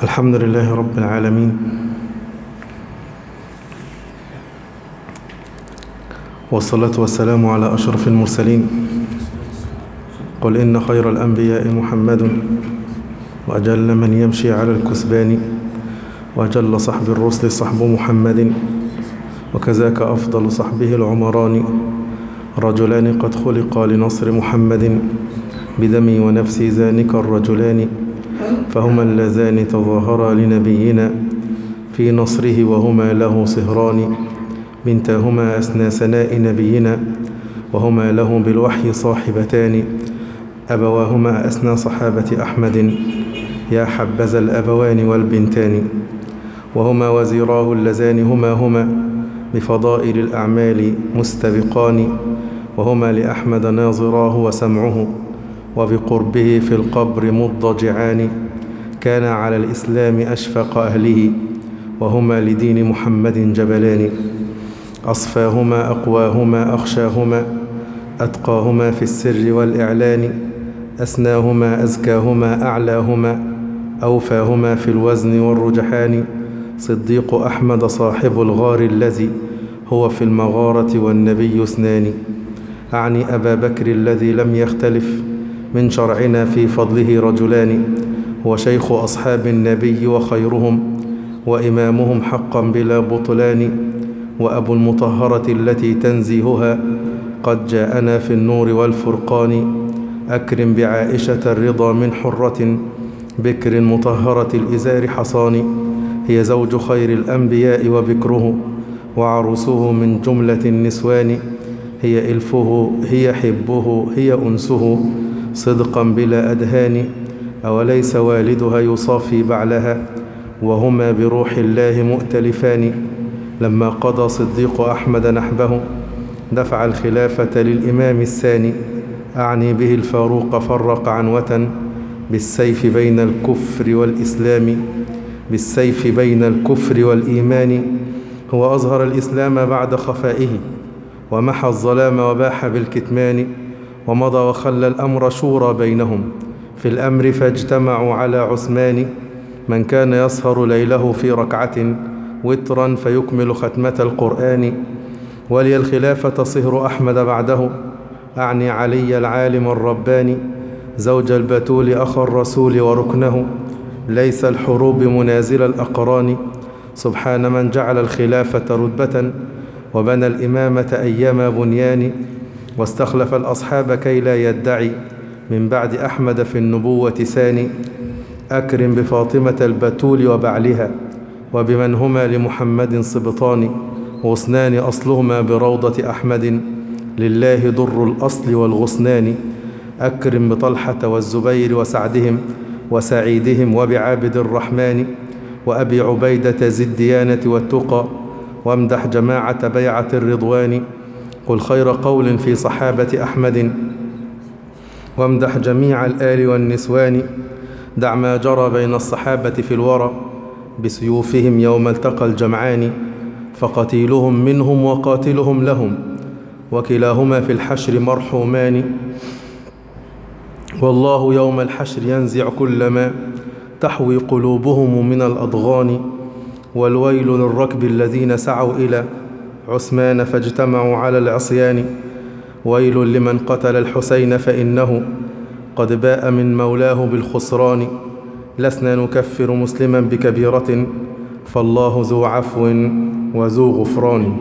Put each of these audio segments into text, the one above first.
الحمد لله رب العالمين والصلاة والسلام على أشرف المرسلين قل إن خير الأنبياء محمد وأجل من يمشي على الكسبان وأجل صحب الرسل صحب محمد وكذاك أفضل صحبه العمران رجلان قد خلقا لنصر محمد بدمي ونفسي ذانك الرجلان فهما اللذان تظاهرا لنبينا في نصره وهما له صهران بنتاهما أسنى سناء نبينا وهما له بالوحي صاحبتان أبواهما أسنى صحابة أحمد يا حبذا الأبوان والبنتان وهما وزيراه اللذان هما هما بفضائل الأعمال مستبقان وهما لأحمد ناظراه وسمعه وبقربه في القبر مضجعان كان على الإسلام أشفق أهله وهما لدين محمد جبلان أصفاهما أقواهما أخشاهما أتقاهما في السر والإعلان أسناهما أزكاهما أعلاهما أوفاهما في الوزن والرجحان صديق أحمد صاحب الغار الذي هو في المغارة والنبي اثنان أعني أبا بكر الذي لم يختلف من شرعنا في فضله رجلان هو شيخ أصحاب النبي وخيرهم وإمامهم حقا بلا بطلان وأبو المطهرة التي تنزيهها قد جاءنا في النور والفرقان أكرم بعائشة الرضا من حرة بكر مطهرة الإزار حصان هي زوج خير الأنبياء وبكره وعروسه من جملة النسوان هي إلفه هي حبه هي أنسه صدقا بلا أدهان أوليس والدها يصافي بعلها وهما بروح الله مؤتلفان لما قضى صديق أحمد نحبه دفع الخلافة للإمام الثاني أعني به الفاروق فرق عنوة بالسيف بين الكفر والإسلام بالسيف بين الكفر والإيمان هو أظهر الإسلام بعد خفائه ومحى الظلام وباح بالكتمان ومضى وخلى الأمر شورى بينهم في الأمر فاجتمعوا على عثمان من كان يسهر ليله في ركعة وترا فيكمل ختمة القرآن ولي الخلافة صهر أحمد بعده أعني علي العالم الرباني زوج البتول أخ الرسول وركنه ليس الحروب منازل الأقران سبحان من جعل الخلافة رتبة وبنى الإمامة أيام بنيان واستخلف الأصحاب كي لا يدعي من بعد أحمد في النبوة ثاني أكرم بفاطمة البتول وبعلها وبمن هما لمحمد صبطان غصنان أصلهما بروضة أحمد لله در الأصل والغصنان أكرم بطلحة والزبير وسعدهم وسعيدهم وبعابد الرحمن وأبي عبيدة ذي الديانة والتقى وامدح جماعة بيعة الرضوان قل خير قول في صحابة أحمد وامدح جميع الآل والنسوان دع ما جرى بين الصحابة في الورى بسيوفهم يوم التقى الجمعان فقتيلهم منهم وقاتلهم لهم وكلاهما في الحشر مرحومان والله يوم الحشر ينزع كل ما تحوي قلوبهم من الأضغان والويل للركب الذين سعوا إلى عثمان فاجتمعوا على العصيان ويل لمن قتل الحسين فإنه قد باء من مولاه بالخسران لسنا نكفر مسلما بكبيرة فالله ذو عفو وذو غفران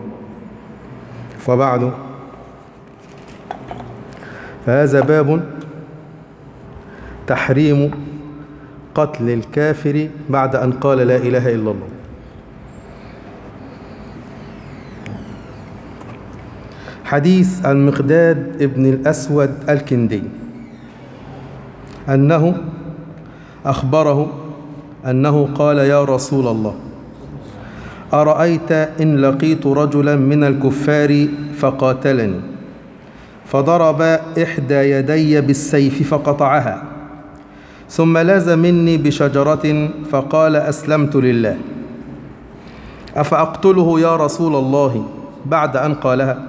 فبعد فهذا باب تحريم قتل الكافر بعد أن قال لا إله إلا الله حديث المقداد ابن الأسود الكندي أنه أخبره أنه قال يا رسول الله أرأيت إن لقيت رجلا من الكفار فقاتلني فضرب إحدى يدي بالسيف فقطعها ثم لاز مني بشجرة فقال أسلمت لله أفأقتله يا رسول الله بعد أن قالها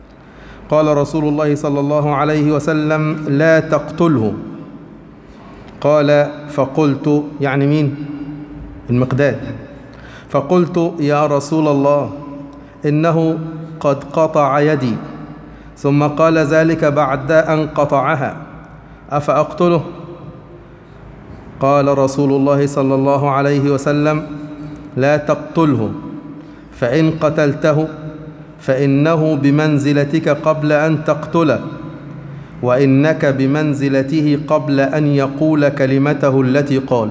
قال رسول الله صلى الله عليه وسلم لا تقتله قال فقلت يعني مين المقداد فقلت يا رسول الله إنه قد قطع يدي ثم قال ذلك بعد أن قطعها أفأقتله قال رسول الله صلى الله عليه وسلم لا تقتله فإن قتلته فإنه بمنزلتك قبل أن تقتله وإنك بمنزلته قبل أن يقول كلمته التي قال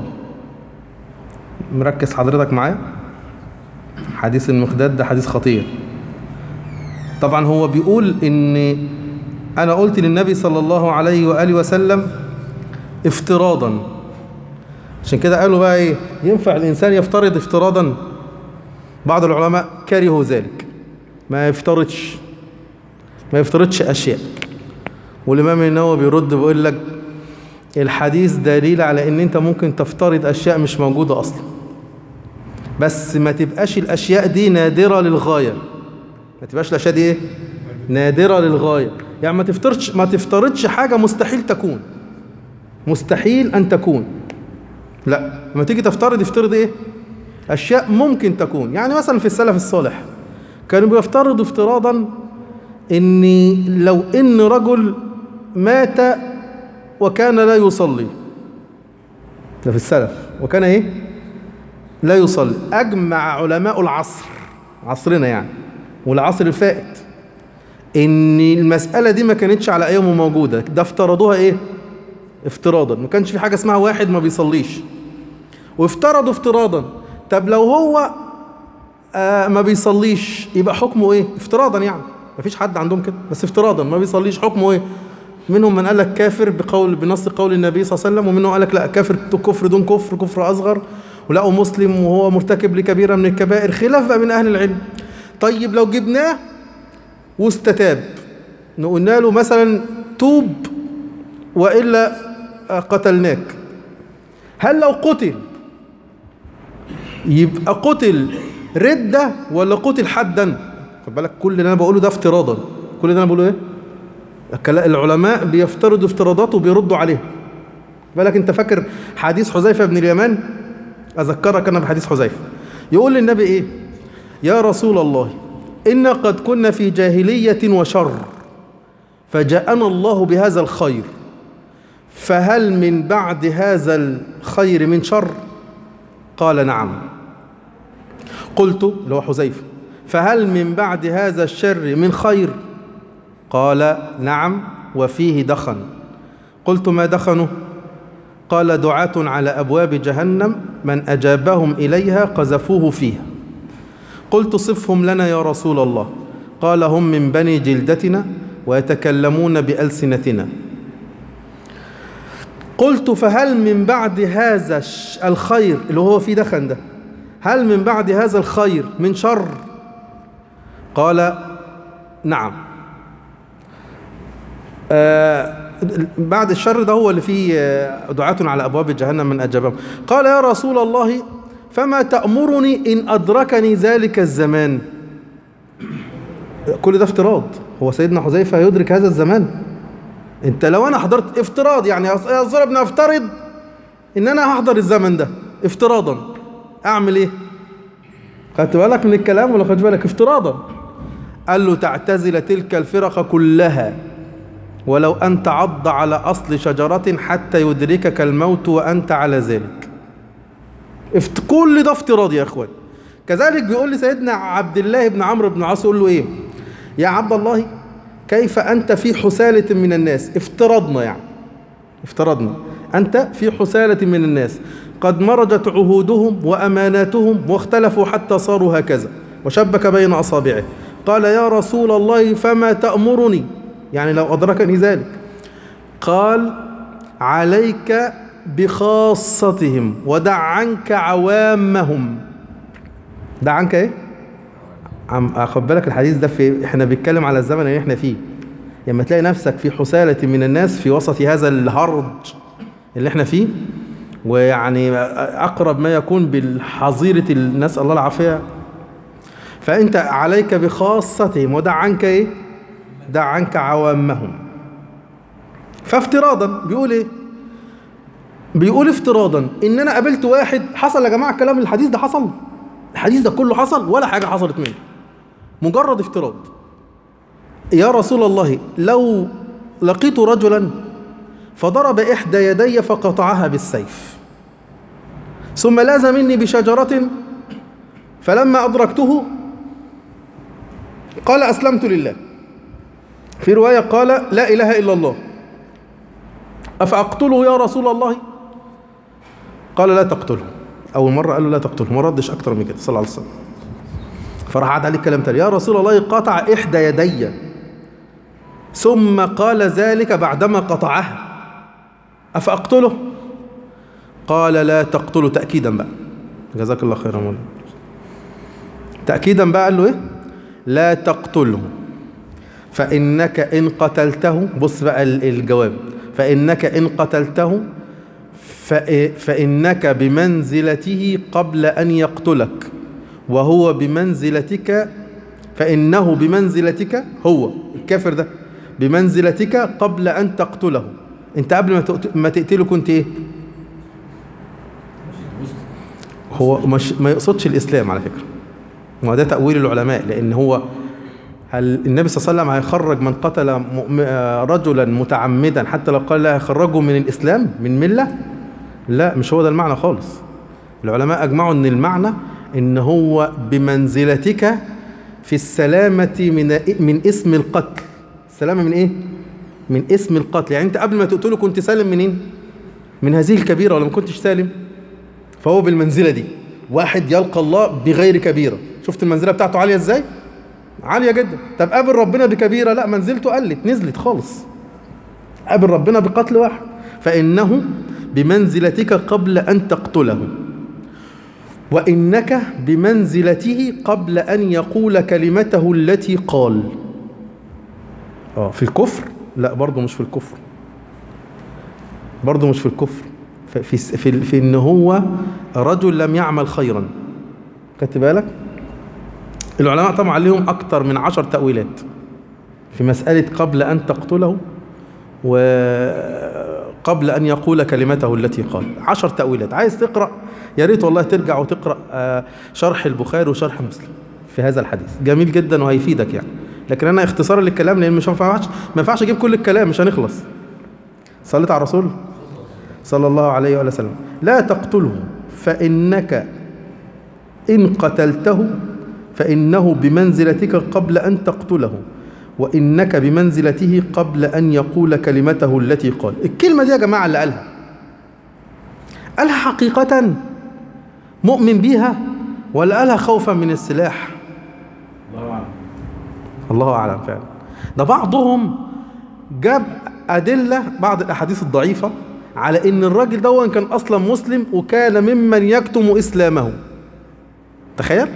مركز حضرتك معايا حديث المخداد ده حديث خطير طبعا هو بيقول ان انا قلت للنبي صلى الله عليه وآله وسلم افتراضا عشان كده قالوا بقى ايه ينفع الانسان يفترض افتراضا بعض العلماء كرهوا ذلك ما يفترضش ما يفترضش اشياء والامام النووي بيرد بيقول لك الحديث دليل على ان انت ممكن تفترض اشياء مش موجودة اصلا بس ما تبقاش الاشياء دي نادرة للغاية ما تبقاش الاشياء دي ايه نادرة للغاية يعني ما تفترضش ما تفترضش حاجة مستحيل تكون مستحيل ان تكون لا لما تيجي تفترض افترض ايه اشياء ممكن تكون يعني مثلا في السلف الصالح كانوا بيفترضوا افتراضا ان لو ان رجل مات وكان لا يصلي ده في السلف وكان ايه لا يصلي اجمع علماء العصر عصرنا يعني والعصر الفائت ان المسألة دي ما كانتش على ايامه موجودة ده افترضوها ايه افتراضا ما كانش في حاجة اسمها واحد ما بيصليش وافترضوا افتراضا طب لو هو آه ما بيصليش يبقى حكمه ايه افتراضا يعني ما فيش حد عندهم كده بس افتراضا ما بيصليش حكمه ايه منهم من قال لك كافر بقول بنص قول النبي صلى الله عليه وسلم ومنهم قال لك لا كافر كفر دون كفر كفر اصغر ولقوا مسلم وهو مرتكب لكبيرة من الكبائر خلاف بقى من اهل العلم طيب لو جبناه واستتاب قلنا له مثلا توب وإلا قتلناك هل لو قتل يبقى قتل ردة ولا قتل حدا خد بالك كل اللي انا بقوله ده افتراضا كل اللي انا بقوله ايه العلماء بيفترضوا افتراضات وبيردوا عليها بالك انت فاكر حديث حذيفه بن اليمان اذكرك انا بحديث حذيفه يقول للنبي ايه يا رسول الله إن قد كنا في جاهلية وشر فجاءنا الله بهذا الخير فهل من بعد هذا الخير من شر قال نعم قلت اللي هو حذيفه فهل من بعد هذا الشر من خير قال نعم وفيه دخن قلت ما دخنه قال دعاة على أبواب جهنم من أجابهم إليها قذفوه فيها قلت صفهم لنا يا رسول الله قال هم من بني جلدتنا ويتكلمون بألسنتنا قلت فهل من بعد هذا الخير اللي هو في دخن ده هل من بعد هذا الخير من شر قال نعم آه بعد الشر ده هو اللي فيه دعاة على أبواب جهنم من أجابهم قال يا رسول الله فما تأمرني إن أدركني ذلك الزمان كل ده افتراض هو سيدنا حذيفة يدرك هذا الزمان انت لو انا حضرت افتراض يعني يا بنفترض ان انا هحضر الزمن ده افتراضا اعمل ايه خدت بالك من الكلام ولا خدت بالك افتراضا قال له تعتزل تلك الفرق كلها ولو أن تعض على أصل شجرة حتى يدركك الموت وأنت على ذلك افت... كل ده افتراض يا اخوان كذلك بيقول لي سيدنا عبد الله بن عمرو بن عاص يقول له ايه يا عبد الله كيف أنت في حسالة من الناس افترضنا يعني افترضنا أنت في حسالة من الناس قد مرجت عهودهم وأماناتهم واختلفوا حتى صاروا هكذا وشبك بين أصابعه قال يا رسول الله فما تأمرني يعني لو أدركني ذلك قال عليك بخاصتهم ودع عنك عوامهم دع عنك ايه عم اخد بالك الحديث ده في احنا بنتكلم على الزمن اللي احنا فيه لما تلاقي نفسك في حسالة من الناس في وسط هذا الهرج اللي احنا فيه ويعني اقرب ما يكون بالحظيرة الناس الله العافية فانت عليك بخاصتهم ودع عنك ايه دع عنك عوامهم فافتراضا بيقول ايه بيقول افتراضا ان انا قابلت واحد حصل يا جماعه الكلام الحديث ده حصل الحديث ده كله حصل ولا حاجه حصلت منه مجرد افتراض يا رسول الله لو لقيت رجلا فضرب احدى يدي فقطعها بالسيف ثم لاز مني بشجره فلما ادركته قال اسلمت لله في روايه قال لا اله الا الله افاقتله يا رسول الله قال لا تقتله اول مره قال له لا تقتله ما ردش اكتر من كده صلى الله عليه وسلم فراح عاد عليه الكلام تاني يا رسول الله قطع احدى يدي ثم قال ذلك بعدما قطعها افاقتله قال لا تقتله تاكيدا بقى جزاك الله خيرا مولانا تاكيدا بقى قال له ايه لا تقتله فانك ان قتلته بص بقى الجواب فانك ان قتلته فإنك بمنزلته قبل أن يقتلك وهو بمنزلتك فإنه بمنزلتك هو الكافر ده بمنزلتك قبل أن تقتله أنت قبل ما تقتله كنت إيه؟ هو مش ما يقصدش الإسلام على فكرة ما ده تأويل العلماء لأن هو هل النبي صلى الله عليه وسلم هيخرج من قتل رجلا متعمدا حتى لو قال لا هيخرجه من الإسلام من ملة لا مش هو ده المعنى خالص العلماء أجمعوا أن المعنى أن هو بمنزلتك في السلامة من من اسم القتل السلامة من إيه؟ من اسم القتل يعني أنت قبل ما تقتله كنت سالم منين؟ من هذه الكبيرة ولا ما كنتش سالم؟ فهو بالمنزلة دي واحد يلقى الله بغير كبيرة شفت المنزلة بتاعته عالية إزاي؟ عالية جدا طب قابل ربنا بكبيرة لا منزلته قلت نزلت خالص قابل ربنا بقتل واحد فإنه بمنزلتك قبل أن تقتله وإنك بمنزلته قبل أن يقول كلمته التي قال آه في الكفر لا برضه مش في الكفر برضه مش في الكفر في, في, في إن هو رجل لم يعمل خيرا خدت بالك العلماء طبعا لهم أكثر من عشر تأويلات في مسألة قبل أن تقتله وقبل أن يقول كلمته التي قال عشر تأويلات عايز تقرأ يا ريت والله ترجع وتقرأ شرح البخاري وشرح مسلم في هذا الحديث جميل جدا وهيفيدك يعني لكن أنا اختصارا للكلام لأن مش ما ينفعش ما ينفعش أجيب كل الكلام مش هنخلص صليت على الرسول صلى الله عليه وسلم لا تقتله فإنك إن قتلته فإنه بمنزلتك قبل أن تقتله وإنك بمنزلته قبل أن يقول كلمته التي قال الكلمة دي يا جماعة اللي قالها قالها حقيقة مؤمن بيها ولا قالها خوفا من السلاح الله أعلم الله أعلم فعلا ده بعضهم جاب أدلة بعض الأحاديث الضعيفة على إن الراجل ده كان أصلا مسلم وكان ممن يكتم إسلامه تخيل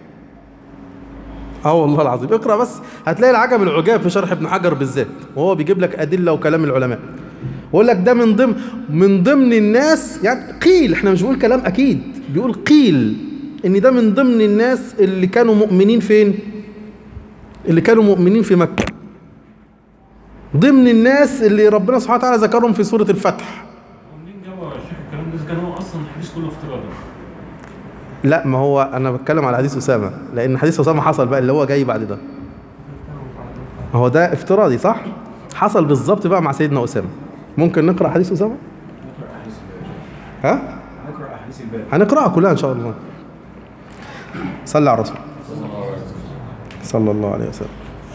اه والله العظيم اقرا بس هتلاقي العجب العجاب في شرح ابن حجر بالذات وهو بيجيب لك ادله وكلام العلماء ويقول لك ده من ضمن من ضمن الناس يعني قيل احنا مش بنقول كلام اكيد بيقول قيل ان ده من ضمن الناس اللي كانوا مؤمنين فين اللي كانوا مؤمنين في مكه ضمن الناس اللي ربنا سبحانه وتعالى ذكرهم في سوره الفتح ومنين جابوا يا شيخ الكلام ده إذا كان هو اصلا الحديث كله افتراضي لا ما هو انا بتكلم على حديث اسامه لان حديث اسامه حصل بقى اللي هو جاي بعد ده ما هو ده افتراضي صح حصل بالظبط بقى مع سيدنا اسامه ممكن نقرا حديث اسامه نقرا احاديث الباب ها نقرا احاديث الباب هنقراها كلها ان شاء الله صلى على الرسول صلى الله عليه وسلم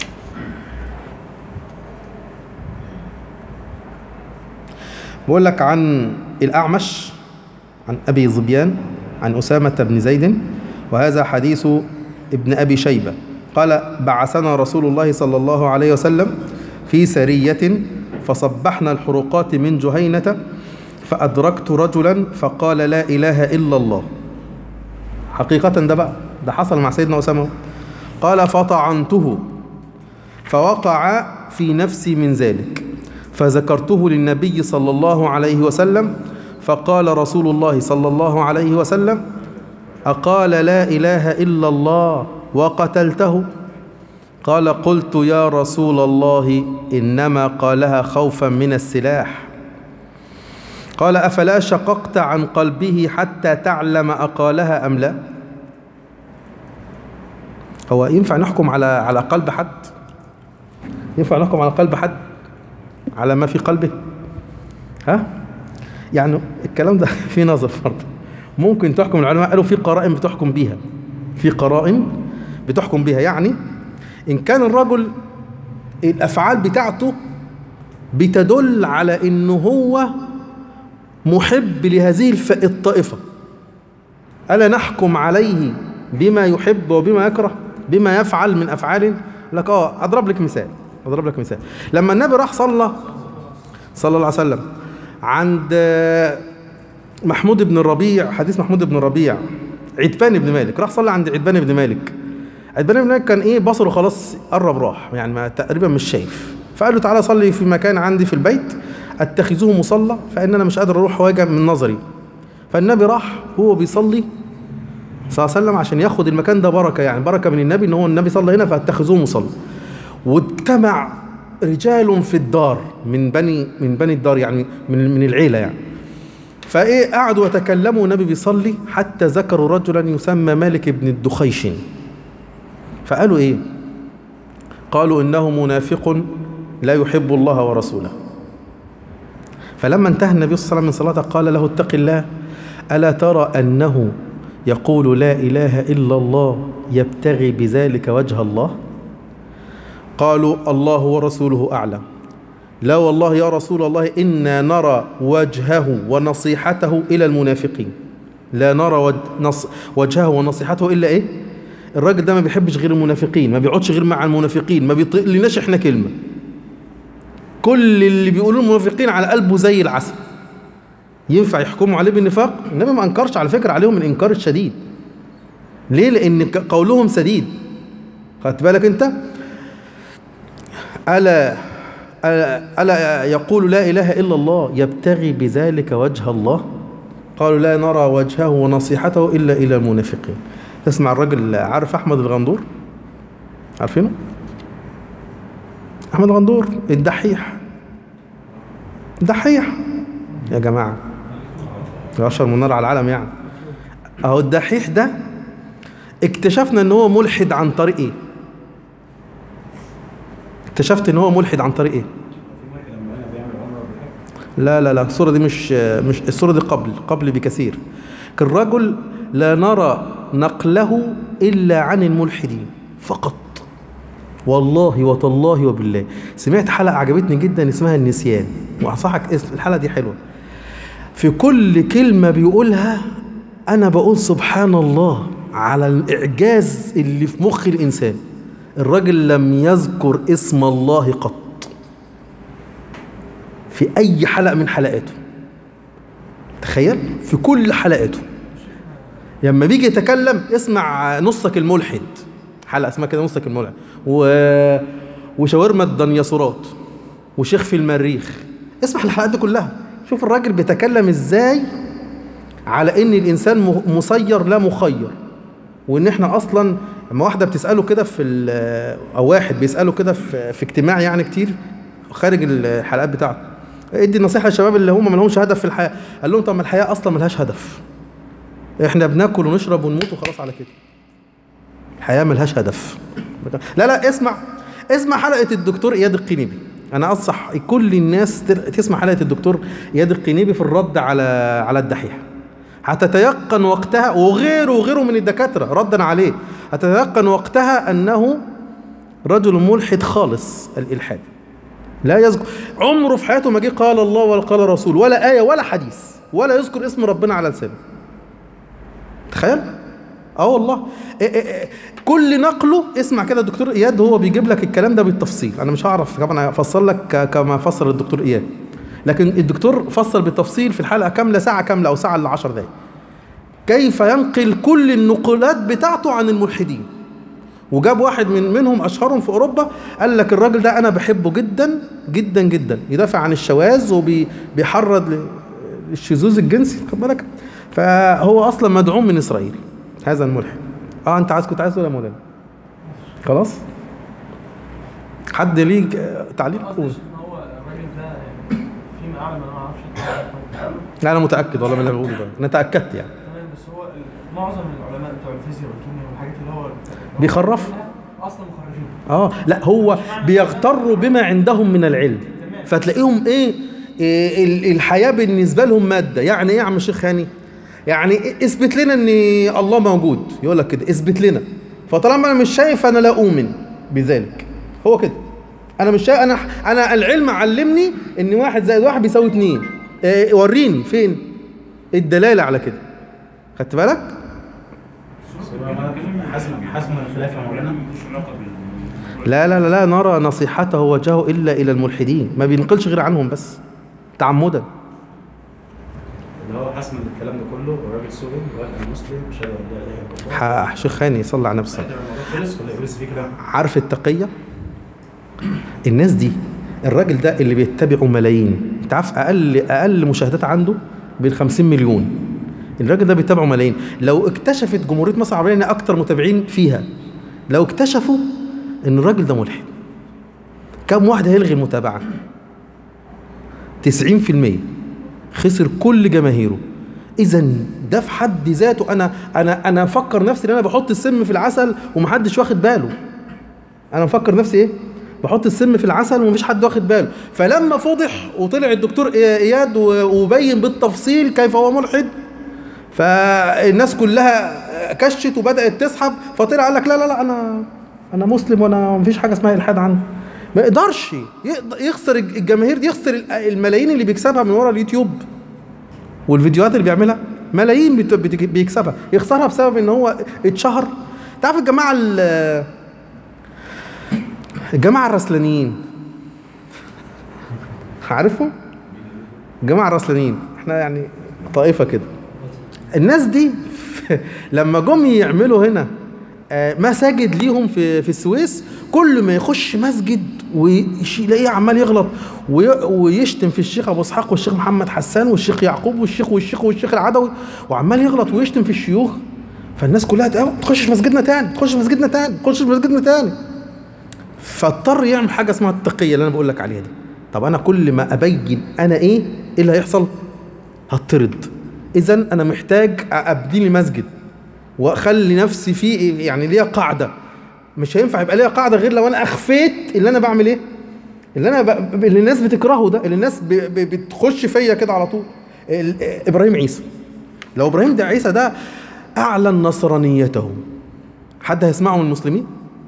بقول لك عن الأعمش عن أبي ظبيان عن أسامة بن زيد وهذا حديث ابن أبي شيبة قال بعثنا رسول الله صلى الله عليه وسلم في سرية فصبحنا الحروقات من جهينة فأدركت رجلا فقال لا إله إلا الله حقيقة ده بقى ده حصل مع سيدنا أسامة قال فطعنته فوقع في نفسي من ذلك فذكرته للنبي صلى الله عليه وسلم فقال رسول الله صلى الله عليه وسلم أقال لا إله إلا الله وقتلته قال قلت يا رسول الله إنما قالها خوفا من السلاح قال أفلا شققت عن قلبه حتى تعلم أقالها أم لا هو ينفع نحكم على على قلب حد ينفع نحكم على قلب حد على ما في قلبه ها يعني الكلام ده في نظر برضه ممكن تحكم العلماء قالوا في قرائن بتحكم بيها في قرائن بتحكم بيها يعني إن كان الرجل الأفعال بتاعته بتدل على إنه هو محب لهذه الف- الطائفة ألا نحكم عليه بما يحب وبما يكره بما يفعل من أفعال لك آه أضرب لك مثال أضرب لك مثال لما النبي راح صلى صلى الله عليه وسلم عند آه، محمود بن الربيع حديث محمود بن الربيع عتبان بن مالك راح صلى عند عتبان بن مالك عتبان بن مالك كان ايه بصره خلاص قرب راح يعني ما تقريبا مش شايف فقال له تعالى صلي في مكان عندي في البيت اتخذوه مصلى فان انا مش قادر اروح واجه من نظري فالنبي راح هو بيصلي صلى الله عليه وسلم عشان ياخد المكان ده بركه يعني بركه من النبي ان هو النبي صلى هنا فاتخذوه مصلى واجتمع رجال في الدار من بني من بني الدار يعني من من العيله يعني فايه قعدوا يتكلموا والنبي بيصلي حتى ذكروا رجلا يسمى مالك بن الدخيش فقالوا ايه قالوا انه منافق لا يحب الله ورسوله فلما انتهى النبي صلى الله عليه وسلم من صلاته قال له اتق الله الا ترى انه يقول لا اله الا الله يبتغي بذلك وجه الله قالوا الله ورسوله اعلم لا والله يا رسول الله إنا نرى وجهه ونصيحته إلى المنافقين لا نرى وج- نص وجهه ونصيحته إلا إيه الراجل ده ما بيحبش غير المنافقين ما بيقعدش غير مع المنافقين ما بيطيق لناش إحنا كلمة كل اللي بيقولوا المنافقين على قلبه زي العسل ينفع يحكموا عليه بالنفاق النبي ما أنكرش على فكرة عليهم الإنكار الشديد ليه لأن ك- قولهم سديد خدت بالك أنت ألا ألا ألا يقول لا إله إلا الله يبتغي بذلك وجه الله قالوا لا نرى وجهه ونصيحته إلا إلى المنافقين تسمع الراجل عارف أحمد الغندور عارفينه أحمد الغندور الدحيح الدحيح يا جماعة أشهر منار على العالم يعني أهو الدحيح ده اكتشفنا ان هو ملحد عن طريق ايه اكتشفت ان هو ملحد عن طريق ايه لا لا لا الصورة دي مش مش الصورة دي قبل قبل بكثير الرجل لا نرى نقله إلا عن الملحدين فقط والله وتالله وبالله سمعت حلقة عجبتني جدا اسمها النسيان وأنصحك اسم الحلقة دي حلوة في كل كلمة بيقولها أنا بقول سبحان الله على الإعجاز اللي في مخ الإنسان الراجل لم يذكر اسم الله قط في أي حلقة من حلقاته تخيل في كل حلقاته لما بيجي يتكلم اسمع نصك الملحد حلقة اسمها كده نصك الملحد و... وشاورما الدنياصورات وشيخ في المريخ اسمع الحلقات دي كلها شوف الراجل بيتكلم ازاي على ان الانسان م- مسير لا مخير وان احنا اصلا لما واحده بتساله كده في ال- او واحد بيساله كده في, في اجتماع يعني كتير خارج الحلقات بتاعته ادي نصيحه للشباب اللي هم ما لهمش هدف في الحياه قال لهم طب ما الحياه اصلا ملهاش هدف احنا بناكل ونشرب ونموت وخلاص على كده الحياه ملهاش هدف لا لا اسمع اسمع حلقه الدكتور اياد القنيبي انا انصح كل الناس تر- تسمع حلقه الدكتور اياد القنيبي في الرد على على الدحيح هتتيقن وقتها وغيره وغيره من الدكاتره ردا عليه هتتيقن وقتها انه رجل ملحد خالص الالحاد لا يذكر عمره في حياته ما جه قال الله ولا قال رسول ولا آية ولا حديث ولا يذكر اسم ربنا على لسانه تخيل اه والله إيه إيه إيه. كل نقله اسمع كده الدكتور اياد هو بيجيب لك الكلام ده بالتفصيل انا مش هعرف طبعا افسر لك ك- كما فسر الدكتور اياد لكن الدكتور فسر بالتفصيل في الحلقه كامله ساعه كامله او ساعه الا 10 دقائق كيف ينقل كل النقولات بتاعته عن الملحدين وجاب واحد من منهم اشهرهم في اوروبا قال لك الراجل ده انا بحبه جدا جدا جدا يدافع عن الشواذ وبيحرض ل- للشذوذ الجنسي خد بالك فهو اصلا مدعوم من اسرائيل هذا الملحد اه انت عايز كنت عايز تقول يا مولانا خلاص حد ليه ج- تعليق قصدي قول ان هو الراجل ده يعني فيما اعلم انا ما اعرفش لا انا متاكد والله من اللي بقوله ده انا تاكدت يعني تمام بس هو ال- معظم العلماء بتوع الفيزياء والكيمياء والحاجات اللي هو بيخرف؟ اصلا مخرفين اه لا هو بيغتروا بما عندهم من العلم فتلاقيهم ايه, إيه ال- الحياه بالنسبه لهم ماده يعني ايه يا عم الشيخ هاني يعني إيه اثبت لنا ان الله موجود يقول لك كده اثبت لنا فطالما انا مش شايف انا لا اؤمن بذلك هو كده انا مش شايف انا انا العلم علمني ان واحد زائد واحد بيساوي اتنين إيه وريني فين الدلاله على كده خدت بالك حسم حسم الخلاف يا مولانا مش علاقه بال لا لا لا لا نرى نصيحته وجهه إلا إلى الملحدين ما بينقلش غير عنهم بس تعمدا اللي هو حسم الكلام ده كله والراجل سجن وقال انا مسلم مش هقدر لا اله الا الله ح- شيخ هاني صلى على نفسه بعد ما الموضوع خلص ولا لسه في كلام عارف التقية الناس دي الراجل ده اللي بيتبعوا ملايين انت عارف اقل اقل مشاهدات عنده بال 50 مليون الراجل ده بيتابعه ملايين لو اكتشفت جمهوريه مصر العربيه ان اكتر متابعين فيها لو اكتشفوا ان الراجل ده ملحد كم واحد هيلغي المتابعه 90% خسر كل جماهيره اذا ده في حد ذاته انا انا انا مفكر نفسي ان انا بحط السم في العسل ومحدش واخد باله انا مفكر نفسي ايه بحط السم في العسل ومفيش حد واخد باله فلما فضح وطلع الدكتور اياد و- وبين بالتفصيل كيف هو ملحد فالناس كلها كشت وبدات تسحب فطلع قال لك لا لا لا انا انا مسلم وانا مفيش حاجه اسمها الحاد عندي ما يقدرش يقد- يخسر الج- الجماهير دي يخسر ال- الملايين اللي بيكسبها من ورا اليوتيوب والفيديوهات اللي بيعملها ملايين بت- بت- بيكسبها يخسرها بسبب ان هو اتشهر تعرف الجماعه ال- الجماعه الرسلانيين عارفهم الجماعه الرسلانيين احنا يعني طائفه كده الناس دي لما جم يعملوا هنا آه، مساجد ليهم في في السويس كل ما يخش مسجد ويلاقيه عمال يغلط وي- ويشتم في الشيخ ابو اسحاق والشيخ محمد حسان والشيخ يعقوب والشيخ والشيخ والشيخ العدوي وعمال يغلط ويشتم في الشيوخ فالناس كلها تقول تخش في مسجدنا تاني تخش في مسجدنا تاني تخش في مسجدنا تاني فاضطر يعمل حاجه اسمها التقيه اللي انا بقول لك عليها دي طب انا كل ما ابين انا ايه ايه اللي هيحصل هطرد اذا انا محتاج ابني لي مسجد واخلي نفسي فيه يعني ليا قاعده مش هينفع يبقى ليا قاعده غير لو انا اخفيت اللي انا بعمل ايه اللي انا ب... اللي الناس بتكرهه ده اللي الناس ب... ب... بتخش فيا كده على طول ال... ابراهيم عيسى لو ابراهيم ده عيسى ده اعلن نصرانيته حد هيسمعه من المسلمين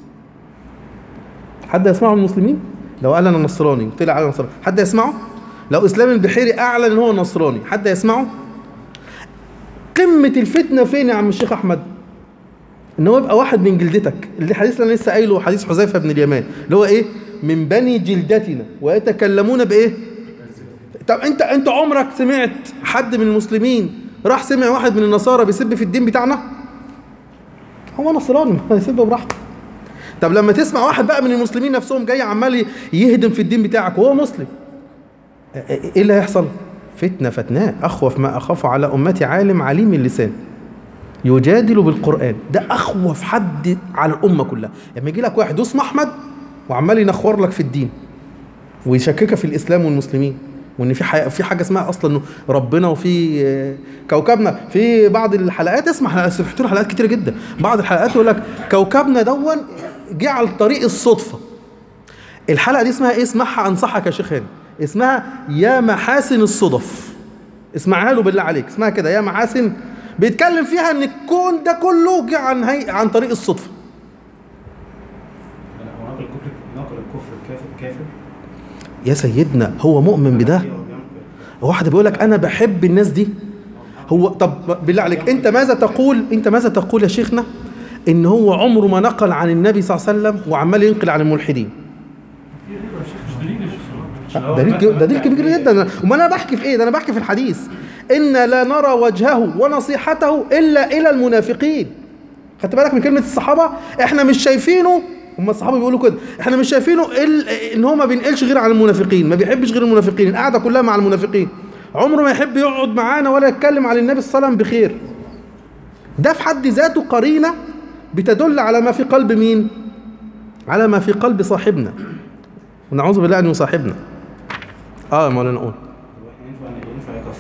حد يسمعه من المسلمين لو قال انا نصراني وطلع على نصراني حد يسمعه لو اسلام البحيري اعلن ان هو نصراني حد يسمعه قمه الفتنه فين يا عم الشيخ احمد ان هو يبقى واحد من جلدتك اللي حديث اللي انا لسه قايله حديث حذيفه بن اليمان اللي هو ايه من بني جلدتنا ويتكلمون بايه طب انت انت عمرك سمعت حد من المسلمين راح سمع واحد من النصارى بيسب في الدين بتاعنا هو نصراني ما يسب براحته طب لما تسمع واحد بقى من المسلمين نفسهم جاي عمال يهدم في الدين بتاعك وهو مسلم ايه اللي هيحصل فتنة فتناء أخوف ما أخاف على أمتي عالم عليم اللسان يجادل بالقرآن ده أخوف حد على الأمة كلها لما يجي لك واحد اسمه أحمد وعمال ينخور لك في الدين ويشككك في الإسلام والمسلمين وان في حي... في حاجه اسمها اصلا انه ربنا وفي آه، كوكبنا في بعض الحلقات اسمع حلقات سمعت له حلقات كتيره جدا بعض الحلقات يقول لك كوكبنا دون جه على طريق الصدفه الحلقه دي اسمها ايه اسمعها انصحك يا شيخ هاني اسمها يا محاسن الصدف اسمعها له بالله عليك اسمها كده يا محاسن بيتكلم فيها ان الكون ده كله جه عن هي... عن طريق الصدفه هو نقل الكفر نقل الكفر الكافر كافر يا سيدنا هو مؤمن بده هو واحد بيقول لك انا بحب الناس دي هو طب بالله عليك انت ماذا تقول انت ماذا تقول يا شيخنا ان هو عمره ما نقل عن النبي صلى الله عليه وسلم وعمال ينقل عن الملحدين مش دليل يا شيخ دليل ك- ده دليل كبير جدا وما انا بحكي في ايه ده انا بحكي في الحديث ان لا نرى وجهه ونصيحته الا الى المنافقين خدت بالك من كلمه الصحابه احنا مش شايفينه هم الصحابه بيقولوا كده احنا مش شايفينه ال... ان هو ما بينقلش غير عن المنافقين ما بيحبش غير المنافقين القعده كلها مع المنافقين عمره ما يحب يقعد معانا ولا يتكلم عن النبي صلى الله عليه وسلم بخير ده في حد ذاته قرينه بتدل على ما في قلب مين على ما في قلب صاحبنا ونعوذ بالله ان يصاحبنا اه يا مولانا قول ينفع ينفع يكفروه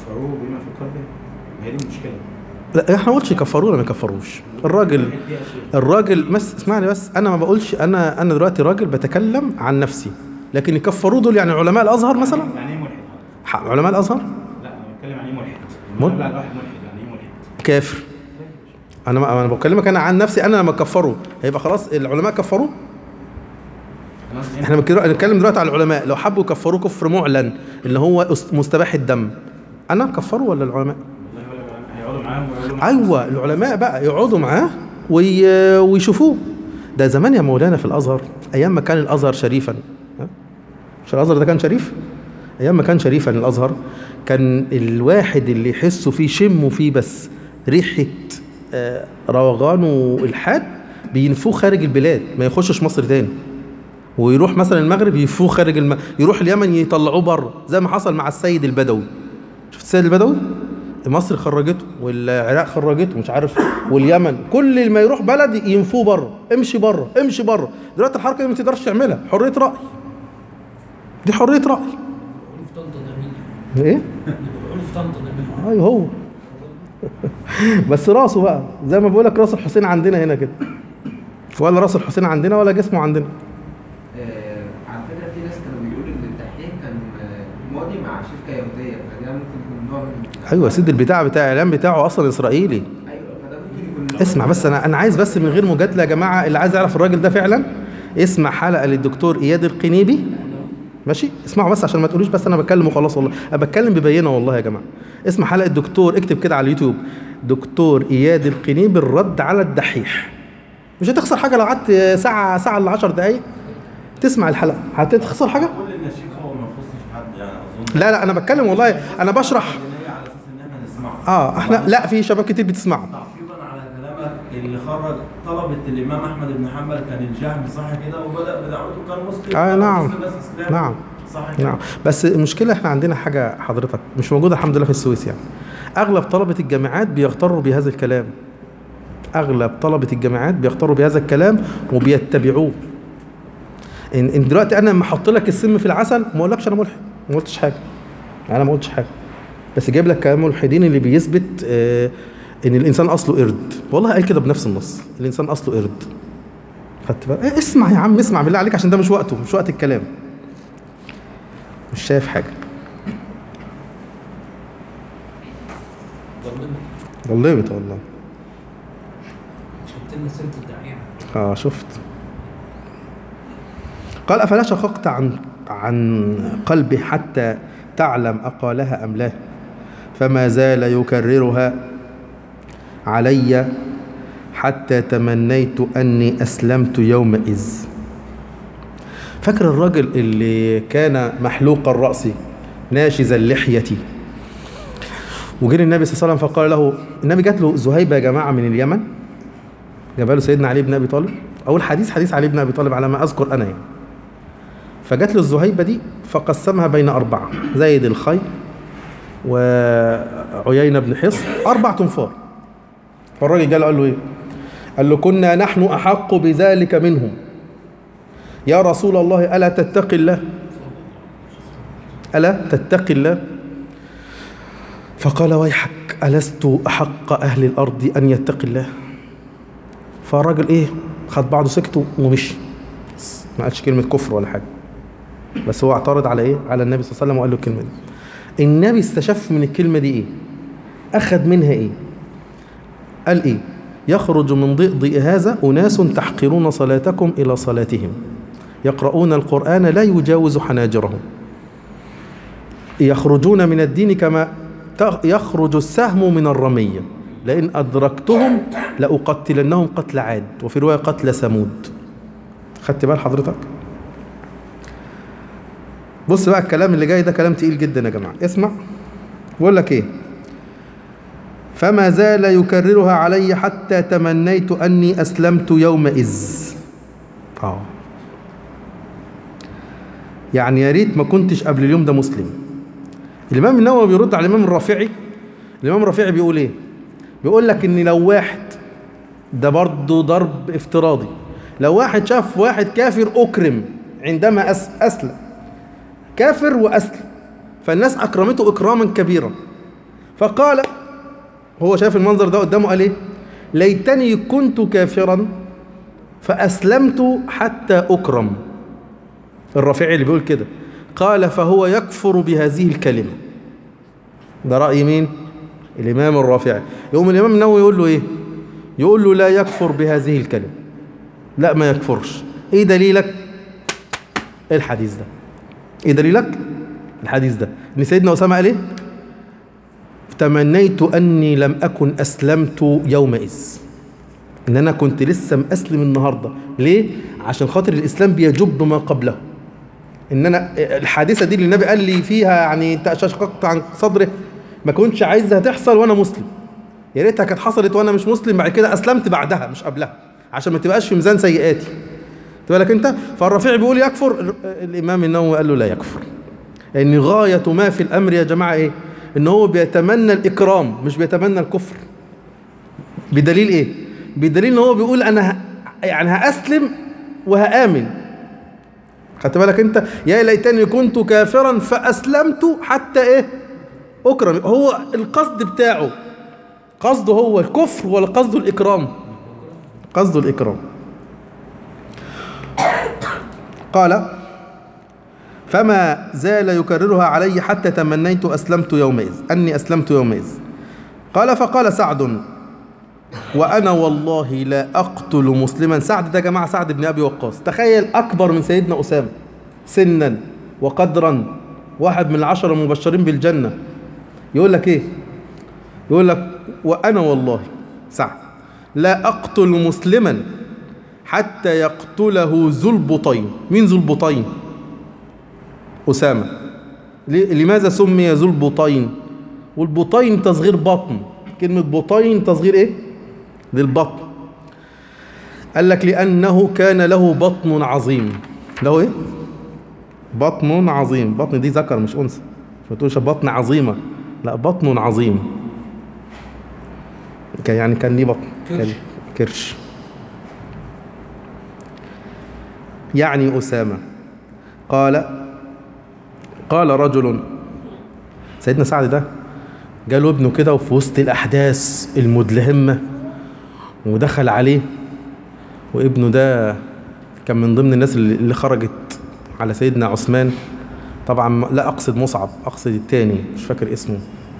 بما في قلبه ما هي دي المشكله لا احنا ما قلتش يكفرونا ما يكفروش الراجل دي يا شيخ. الراجل بس اسمعني بس انا ما بقولش انا انا دلوقتي راجل بتكلم عن نفسي لكن يكفروه دول يعني علماء الازهر مثلا يعني ايه ملحد؟ ح- علماء الازهر لا انا بتكلم عن ايه ملحد؟ مل- لا الواحد ملحد يعني ايه ملحد؟ كافر انا ما انا بكلمك انا عن نفسي انا لما كفروا هيبقى خلاص العلماء كفروه انا قصدي احنا بنك- بنتكلم دلوقتي على العلماء لو حبوا يكفروه كفر معلن اللي هو أس- مستباح الدم انا كفروا ولا العلماء والله ولا بقى- هيقعدوا معاهم ويقولوا معاهم ايوه العلماء بقى يقعدوا معاه وي... ويشوفوه ده زمان يا مولانا في الازهر ايام ما كان الازهر شريفا ها؟ مش الازهر ده كان شريف ايام ما كان شريفا الازهر كان الواحد اللي يحسوا فيه شموا فيه بس ريحه آه، روغان والحاد بينفوه خارج البلاد ما يخشش مصر تاني ويروح مثلا المغرب ينفوه خارج الم... يروح اليمن يطلعوه بره زي ما حصل مع السيد البدوي شفت السيد البدوي مصر خرجته والعراق خرجته مش عارف واليمن كل ما يروح بلد ينفوه بره امشي بره امشي بره دلوقتي الحركه دي ما تقدرش تعملها حريه راي دي حريه راي بيقولوا في طنطا ده مين؟ ايه بيقولوا في طنطا ده مين؟ ايوه هو بس راسه بقى زي ما بقول لك راس الحسين عندنا هنا كده ولا راس الحسين عندنا ولا جسمه عندنا آه، على فكره في ناس كانوا بيقولوا ان الدحيح كان آه، ماضي مع شركه يهوديه فده ممكن يكون نوع من ايوه يا سيدي البتاع بتاع الاعلام بتاعه اصلا اسرائيلي ايوه فده ممكن يكون اسمع بس انا انا عايز بس من غير مجادله يا جماعه اللي عايز يعرف الراجل ده فعلا اسمع حلقه للدكتور اياد القنيبي ماشي اسمعوا بس عشان ما تقولوش بس انا بتكلم وخلاص والله انا بتكلم ببينه والله يا جماعه اسمع حلقه الدكتور اكتب كده على اليوتيوب دكتور اياد القنيبي الرد على الدحيح مش هتخسر حاجه لو قعدت ساعه ساعه الا 10 دقائق تسمع الحلقه هتخسر حاجه كل النشيد هو ما يخصش حد يعني اظن لا لا انا بتكلم والله انا بشرح دينية على اساس ان احنا نسمعه اه احنا لا في شباب كتير بتسمعه تعقيبا على كلامك اللي خرج طلبة الامام احمد بن حنبل كان الجهم صح كده وبدا بدعوته كان مسلم آه، كان نعم. مسلم بس إسلام. نعم. صح كده نعم بس المشكله احنا عندنا حاجه حضرتك مش موجوده الحمد لله في السويس يعني اغلب طلبه الجامعات بيغتروا بهذا الكلام اغلب طلبه الجامعات بيغتروا بهذا الكلام وبيتبعوه ان ان دلوقتي انا لما احط لك السم في العسل ما اقولكش انا ملحد ما قلتش حاجه انا ما قلتش حاجه بس جايب لك كلام الملحدين اللي بيثبت آه ان الانسان اصله قرد والله قال كده بنفس النص الانسان اصله قرد خدت بالك إيه اسمع يا عم اسمع بالله عليك عشان ده مش وقته مش وقت الكلام مش شايف حاجه ضمن ظلمت والله شفت لنا سيره الدحيح اه شفت قال افلا شققت عن عن قلبي حتى تعلم اقالها ام لا فما زال يكررها علي حتى تمنيت اني اسلمت يومئذ فاكر الراجل اللي كان محلوق الراس ناشز اللحيه وجه النبي صلى الله عليه وسلم فقال له النبي جات له زهيبه يا جماعه من اليمن جابها له سيدنا علي بن ابي طالب اول حديث حديث علي بن ابي طالب على ما اذكر انا يعني فجات له الزهيبه دي فقسمها بين اربعه زيد الخير وعيينه بن حصن اربع تنفار فالراجل قال قال له ايه قال له كنا نحن احق بذلك منهم يا رسول الله الا تتقي الله الا تتقي الله فقال ويحك الست احق اهل الارض ان يتقي الله فالراجل ايه خد بعضه سكته ومشي بس ما قالش كلمه كفر ولا حاجه بس هو اعترض على ايه على النبي صلى الله عليه وسلم وقال له الكلمه دي النبي استشف من الكلمه دي ايه اخذ منها ايه قال ايه يخرج من ضئضئ هذا اناس تحقرون صلاتكم الى صلاتهم يقرؤون القران لا يجاوز حناجرهم يخرجون من الدين كما تخ- يخرج السهم من الرميه لئن أدركتهم لأقتلنهم قتل عاد وفي رواية قتل ثمود خدت بال حضرتك بص بقى الكلام اللي جاي ده كلام تقيل جدا يا جماعة اسمع بقول لك ايه فما زال يكررها علي حتى تمنيت أني أسلمت يومئذ اه يعني يا ريت ما كنتش قبل اليوم ده مسلم الإمام النووي بيرد على الإمام الرافعي الإمام الرافعي بيقول إيه؟ بيقول لك إن لو واحد ده برضه ضرب افتراضي لو واحد شاف واحد كافر أكرم عندما أس أسلم كافر وأسلم فالناس أكرمته إكراما كبيرا فقال هو شايف المنظر ده قدامه قال ايه ليتني كنت كافرا فأسلمت حتى أكرم الرافعي اللي بيقول كده قال فهو يكفر بهذه الكلمة ده رأي مين الإمام الرافعي يقوم الإمام النووي يقول له إيه يقول له لا يكفر بهذه الكلمة لا ما يكفرش إيه دليلك الحديث ده إيه دليلك الحديث ده إن سيدنا أسامة قال إيه تمنيت أني لم أكن أسلمت يومئذ إن أنا كنت لسه مأسلم النهاردة ليه عشان خاطر الإسلام بيجب ما قبله ان انا الحادثه دي اللي النبي قال لي فيها يعني تشققت عن صدره ما كنتش عايزها تحصل وانا مسلم يا ريتها كانت حصلت وانا مش مسلم بعد كده اسلمت بعدها مش قبلها عشان ما تبقاش في ميزان سيئاتي خد بالك انت فالرفيع بيقول يكفر الامام النووي قال له لا يكفر لان غايه ما في الامر يا جماعه ايه ان هو بيتمنى الاكرام مش بيتمنى الكفر بدليل ايه بدليل ان هو بيقول انا ه... يعني هاسلم وهامن خدت بالك انت يا ليتني كنت كافرا فاسلمت حتى ايه اكرم هو القصد بتاعه قصده هو الكفر ولا قصده الاكرام قصده الاكرام قال فما زال يكررها علي حتى تمنيت اسلمت يومئذ اني اسلمت يومئذ قال فقال سعد وانا والله لا اقتل مسلما سعد ده يا جماعه سعد بن ابي وقاص تخيل اكبر من سيدنا اسامه سنا وقدرا واحد من العشره المبشرين بالجنه يقول لك ايه يقول لك وانا والله سعد لا اقتل مسلما حتى يقتله ذو البطين مين ذو البطين اسامه لماذا سمي ذو البطين والبطين تصغير بطن كلمه بطين تصغير ايه للبطن قال لك لأنه كان له بطن عظيم له إيه؟ بطن عظيم بطن دي ذكر مش أنثى مش تقولش بطن عظيمة لا بطن عظيم كان يعني كان ليه بطن كان كرش يعني أسامة قال قال رجل سيدنا سعد ده جاله ابنه كده وفي وسط الأحداث المدلهمة ودخل عليه وابنه ده كان من ضمن الناس اللي خرجت على سيدنا عثمان طبعا لا اقصد مصعب اقصد الثاني مش فاكر اسمه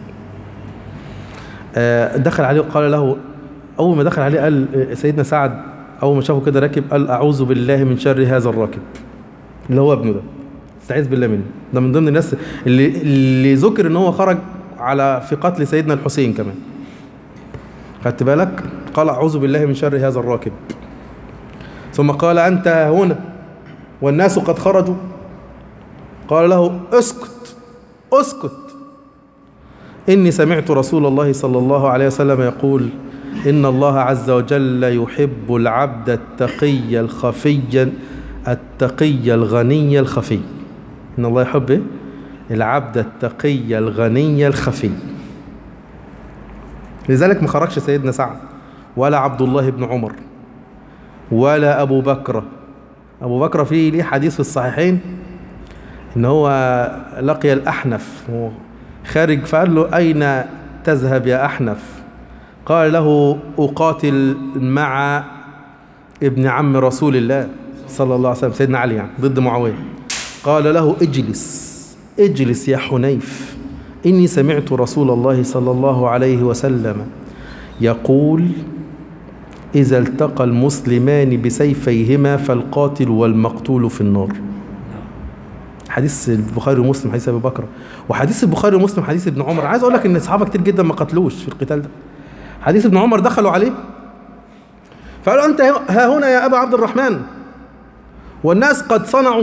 دخل عليه وقال له اول ما دخل عليه قال سيدنا سعد اول ما شافه كده راكب قال اعوذ بالله من شر هذا الراكب اللي هو ابنه ده استعيذ بالله منه ده من ضمن الناس اللي اللي ذكر ان هو خرج على في قتل سيدنا الحسين كمان خدت بالك قال أعوذ بالله من شر هذا الراكب ثم قال أنت هنا والناس قد خرجوا قال له اسكت اسكت إني سمعت رسول الله صلى الله عليه وسلم يقول إن الله عز وجل يحب العبد التقي الخفي التقي الغني الخفي إن الله يحب العبد التقي الغني الخفي لذلك ما خرجش سيدنا سعد ولا عبد الله بن عمر ولا أبو بكر أبو بكر فيه ليه حديث في الصحيحين إن هو لقي الأحنف خارج فقال له أين تذهب يا أحنف قال له أقاتل مع ابن عم رسول الله صلى الله عليه وسلم سيدنا علي يعني ضد معاوية قال له اجلس اجلس يا حنيف إني سمعت رسول الله صلى الله عليه وسلم يقول إذا التقى المسلمان بسيفيهما فالقاتل والمقتول في النار حديث البخاري ومسلم حديث ابي بكر وحديث البخاري ومسلم حديث ابن عمر عايز اقول لك ان اصحابه كتير جدا ما قتلوش في القتال ده حديث ابن عمر دخلوا عليه فقالوا انت ها هنا يا ابا عبد الرحمن والناس قد صنعوا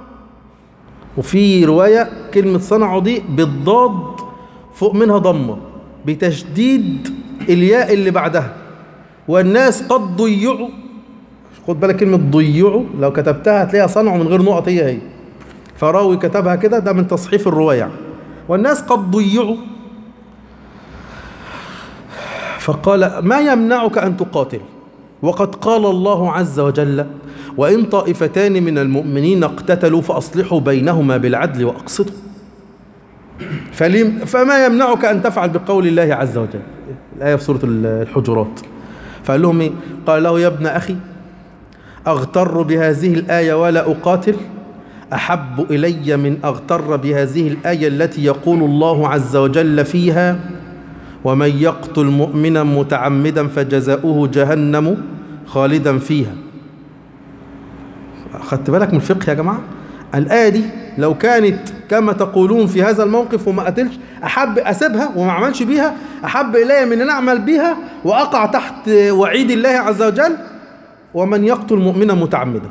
وفي روايه كلمه صنعوا دي بالضاد فوق منها ضمه بتشديد الياء اللي بعدها والناس قد ضيعوا خد بالك كلمه ضيعوا لو كتبتها هتلاقيها صنعوا من غير نقط هي هي فراوي كتبها كده ده من تصحيف الرواية والناس قد ضيعوا فقال ما يمنعك أن تقاتل وقد قال الله عز وجل وإن طائفتان من المؤمنين اقتتلوا فأصلحوا بينهما بالعدل وأقسطوا فلم فما يمنعك أن تفعل بقول الله عز وجل الآية في سورة الحجرات فقال لهم إيه؟ قال له يا ابن أخي أغتر بهذه الآية ولا أقاتل أحب إلي من أغتر بهذه الآية التي يقول الله عز وجل فيها ومن يقتل مؤمنا متعمدا فجزاؤه جهنم خالدا فيها خدت بالك من الفقه يا جماعة الآية دي لو كانت كما تقولون في هذا الموقف وما قتلش أحب أسيبها وما أعملش بيها أحب إلي من أن أعمل بيها وأقع تحت وعيد الله عز وجل ومن يقتل مؤمنا متعمدا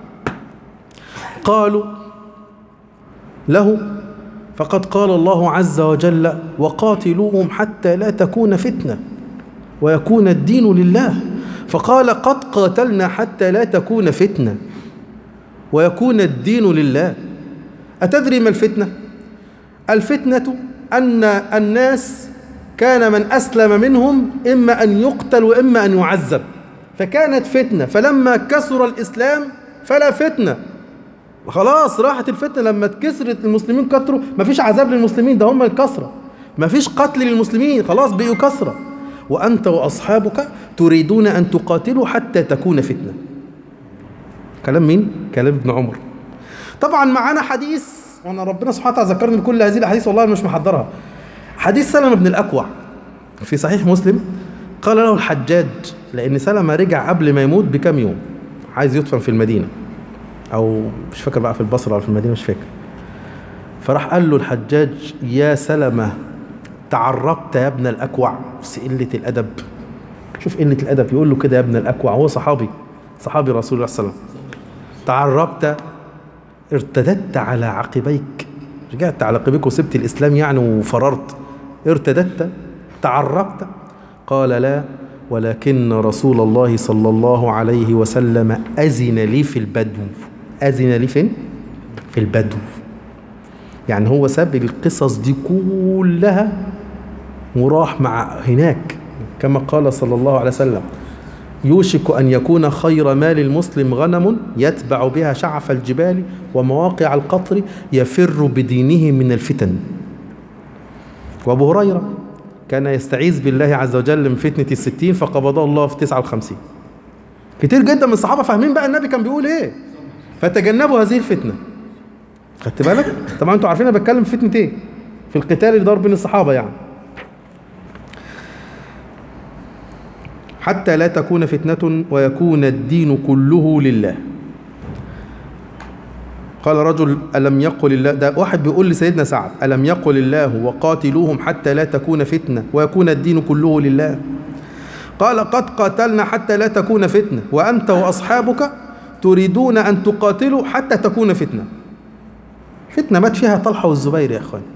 قالوا له فقد قال الله عز وجل وقاتلوهم حتى لا تكون فتنة ويكون الدين لله فقال قد قاتلنا حتى لا تكون فتنة ويكون الدين لله أتدري ما الفتنة؟ الفتنة أن الناس كان من أسلم منهم إما أن يقتل وإما أن يعذب فكانت فتنة فلما كسر الإسلام فلا فتنة خلاص راحت الفتنة لما كسرت المسلمين كتروا مفيش عذاب للمسلمين ده هم الكسرة مفيش قتل للمسلمين خلاص بقوا كسرة وأنت وأصحابك تريدون أن تقاتلوا حتى تكون فتنة كلام مين؟ كلام ابن عمر طبعا معانا حديث وانا ربنا سبحانه وتعالى ذكرني بكل هذه الاحاديث والله أنا مش محضرها حديث سلمة بن الاكوع في صحيح مسلم قال له الحجاج لان سلمة رجع قبل ما يموت بكام يوم عايز يدفن في المدينه او مش فاكر بقى في البصره ولا في المدينه مش فاكر فراح قال له الحجاج يا سلمة تعربت يا ابن الاكوع بس قله الادب شوف قله الادب يقول له كده يا ابن الاكوع هو صحابي صحابي رسول الله صلى الله عليه وسلم تعربت ارتددت على عقبيك رجعت على عقبيك وسبت الإسلام يعني وفررت ارتددت تعربت قال لا ولكن رسول الله صلى الله عليه وسلم أذن لي في البدو أذن لي فين؟ في البدو يعني هو ساب القصص دي كلها وراح مع هناك كما قال صلى الله عليه وسلم يوشك أن يكون خير مال المسلم غنم يتبع بها شعف الجبال ومواقع القطر يفر بدينه من الفتن وأبو هريرة كان يستعيذ بالله عز وجل من فتنة الستين فقبضه الله في تسعة وخمسين كتير جدا من الصحابة فاهمين بقى النبي كان بيقول ايه فتجنبوا هذه الفتنة خدت بالك طبعا انتوا عارفين انا بتكلم في فتنة ايه في القتال اللي دار بين الصحابة يعني حتى لا تكون فتنة ويكون الدين كله لله قال رجل ألم يقل الله ده واحد بيقول لسيدنا سعد ألم يقل الله وقاتلوهم حتى لا تكون فتنة ويكون الدين كله لله قال قد قاتلنا حتى لا تكون فتنة وأنت وأصحابك تريدون أن تقاتلوا حتى تكون فتنة فتنة مات فيها طلحة والزبير يا أخوان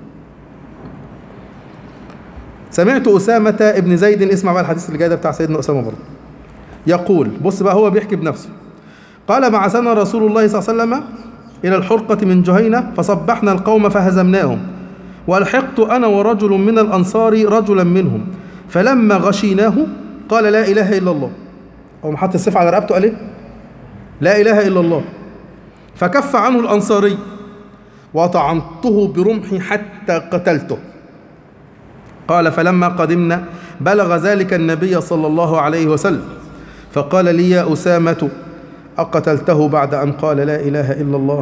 سمعت أسامة ابن زيد اسمع بقى الحديث اللي جاي ده بتاع سيدنا أسامة برضه يقول بص بقى هو بيحكي بنفسه قال بعثنا رسول الله صلى الله عليه وسلم إلى الحرقة من جهينة فصبحنا القوم فهزمناهم والحقت أنا ورجل من الأنصار رجلا منهم فلما غشيناه قال لا إله إلا الله هو حط السيف على رقبته قال إيه؟ لا إله إلا الله فكف عنه الأنصاري وطعنته برمحي حتى قتلته قال فلما قدمنا بلغ ذلك النبي صلى الله عليه وسلم فقال لي يا أسامة أقتلته بعد أن قال لا إله إلا الله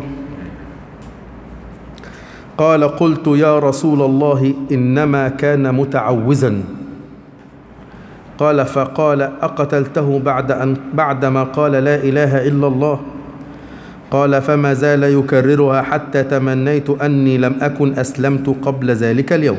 قال قلت يا رسول الله إنما كان متعوزا قال فقال أقتلته بعد أن بعدما قال لا إله إلا الله قال فما زال يكررها حتى تمنيت أني لم أكن أسلمت قبل ذلك اليوم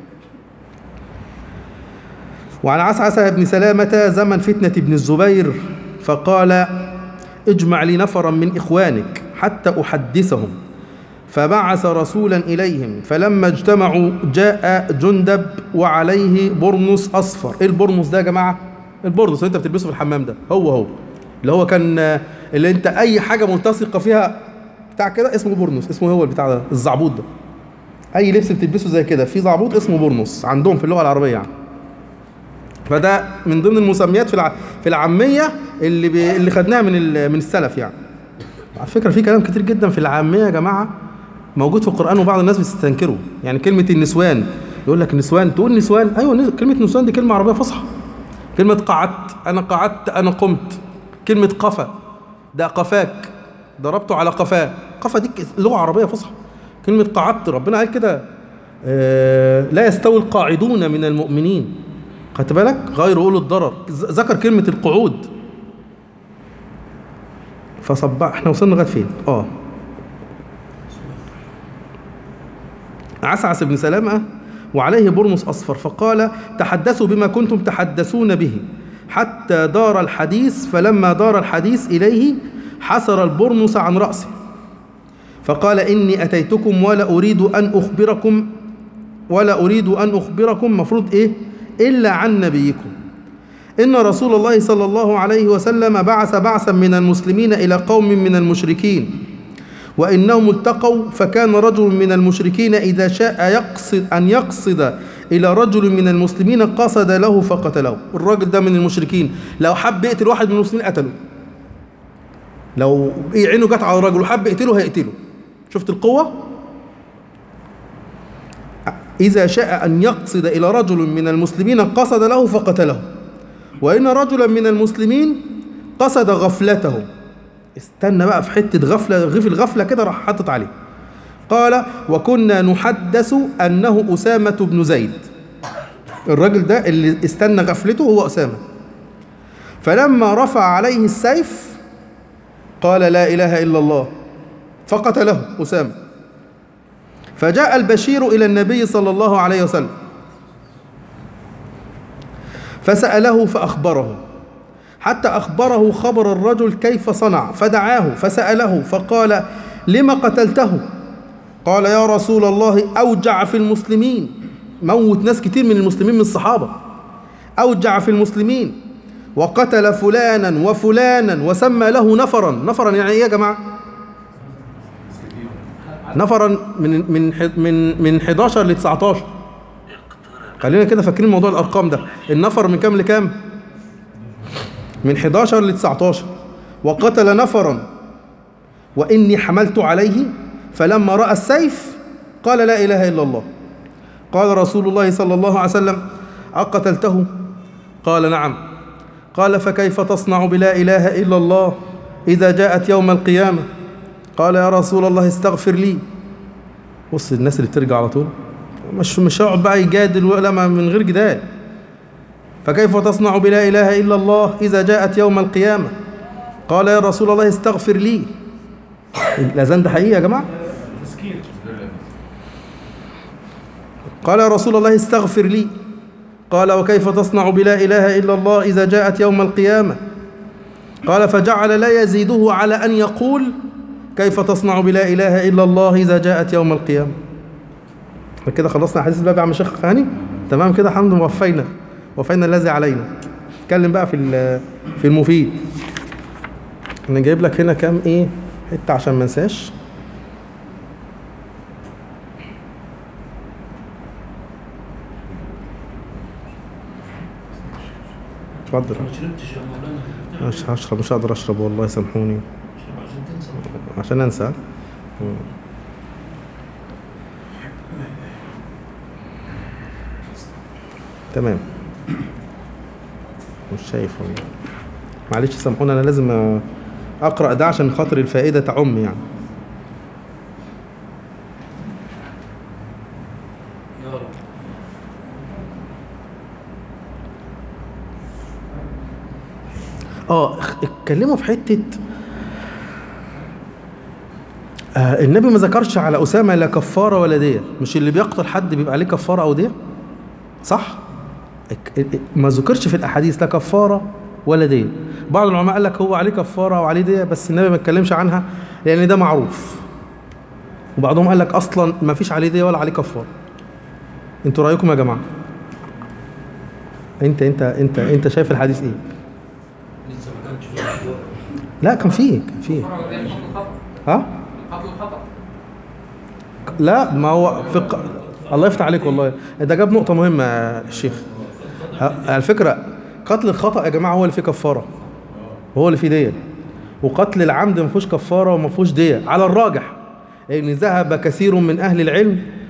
وعن عسعس بن سلامة زمن فتنة ابن الزبير فقال اجمع لي نفرا من إخوانك حتى أحدثهم فبعث رسولا إليهم فلما اجتمعوا جاء جندب وعليه برنس أصفر إيه البرنس ده يا جماعة البرنس اللي أنت بتلبسه في الحمام ده هو هو اللي هو كان اللي أنت أي حاجة ملتصقة فيها بتاع كده اسمه برنس اسمه هو البتاع ده الزعبوط ده أي لبس بتلبسه زي كده في زعبوط اسمه برنس عندهم في اللغة العربية يعني فده من ضمن المسميات في الع... في العاميه اللي ب... اللي خدناها من ال... من السلف يعني على فكره في كلام كتير جدا في العاميه يا جماعه موجود في القران وبعض الناس بتستنكره يعني كلمه النسوان يقول لك نسوان تقول نسوان ايوه نس- كلمه نسوان دي كلمه عربيه فصحى كلمه قعدت انا قعدت انا قمت كلمه قفا ده قفاك ضربته على قفاه قفا دي ك- لغه عربيه فصحى كلمه قعدت ربنا قال كده آه، لا يستوي القاعدون من المؤمنين خدت بالك غير اولو الضرر ذ- ذكر كلمه القعود فصبع احنا وصلنا لغايه فين اه عسعس بن سلامة وعليه برنس أصفر فقال تحدثوا بما كنتم تحدثون به حتى دار الحديث فلما دار الحديث إليه حسر البرنس عن رأسه فقال إني أتيتكم ولا أريد أن أخبركم ولا أريد أن أخبركم مفروض إيه إلا عن نبيكم إن رسول الله صلى الله عليه وسلم بعث بعثا من المسلمين إلى قوم من المشركين وإنهم التقوا فكان رجل من المشركين إذا شاء يقصد أن يقصد إلى رجل من المسلمين قصد له فقتله الراجل ده من المشركين لو حب يقتل واحد من المسلمين قتله لو إيه عينه جت على الراجل وحب يقتله هيقتله شفت القوة إذا شاء أن يقصد إلى رجل من المسلمين قصد له فقتله وإن رجلا من المسلمين قصد غفلته استنى بقى في حتة غفلة غفل غفلة كده راح حاطط عليه قال وكنا نحدث أنه أسامة بن زيد الراجل ده اللي استنى غفلته هو أسامة فلما رفع عليه السيف قال لا إله إلا الله فقتله أسامة فجاء البشير إلى النبي صلى الله عليه وسلم فسأله فأخبره حتى أخبره خبر الرجل كيف صنع فدعاه فسأله فقال لم قتلته قال يا رسول الله أوجع في المسلمين موت ناس كتير من المسلمين من الصحابة أوجع في المسلمين وقتل فلانا وفلانا وسمى له نفرا نفرا يعني ايه يا جماعة نفرا من من من من 11 ل 19 خلينا كده فاكرين موضوع الارقام ده النفر من كام لكام من 11 ل 19 وقتل نفرا واني حملت عليه فلما راى السيف قال لا اله الا الله قال رسول الله صلى الله عليه وسلم اقتلته قال نعم قال فكيف تصنع بلا اله الا الله اذا جاءت يوم القيامه قال يا رسول الله استغفر لي بص الناس اللي بترجع على طول مش مش هيقعد بقى يجادل ولا ما- من غير جدال فكيف تصنع بلا اله الا الله اذا جاءت يوم القيامه قال يا رسول الله استغفر لي الاذان ده حقيقي يا جماعه تذكير قال يا رسول الله استغفر لي قال وكيف تصنع بلا اله الا الله اذا جاءت يوم القيامه قال فجعل لا يزيده على ان يقول كيف تصنع بلا اله الا الله اذا جاءت يوم القيامه إحنا كده خلصنا حديث الباب يا عم شيخ هاني تمام كده الحمد لله وفينا وفينا الذي علينا اتكلم بقى في ال- في المفيد انا جايب لك هنا كام ايه حته عشان ما انساش اتفضل ما شربتش يا مولانا مش هشرب مش هقدر اشرب والله سامحوني اشرب عشان تنسى عشان انسى مم. تمام مش شايف والله معلش سامحوني انا لازم اقرا ده عشان خاطر الفائده تعم يعني يا رب اه اخ- اتكلموا في حته آه النبي ما ذكرش على اسامه لا كفاره ولا ديه مش اللي بيقتل حد بيبقى عليه كفاره او ديه صح اك- ال- ما ذكرش في الاحاديث لا كفاره ولا ديه بعض العلماء قال لك هو عليه كفاره او عليه ديه بس النبي ما اتكلمش عنها لان ده معروف وبعضهم قال لك اصلا ما فيش عليه ديه ولا عليه كفاره انتوا رايكم يا جماعه انت انت انت انت شايف الحديث ايه لسه ما كانش فيه أخبار. لا كان فيه كان فيه قتل الخطأ ها قتل الخطأ لا ما هو في ق... الله يفتح عليك والله ده جاب نقطة مهمة يا الشيخ ها، على فكرة قتل الخطأ يا جماعة هو اللي فيه كفارة هو اللي فيه دية وقتل العمد ما فيهوش كفارة وما فيهوش دية على الراجح لأن ذهب كثير من أهل العلم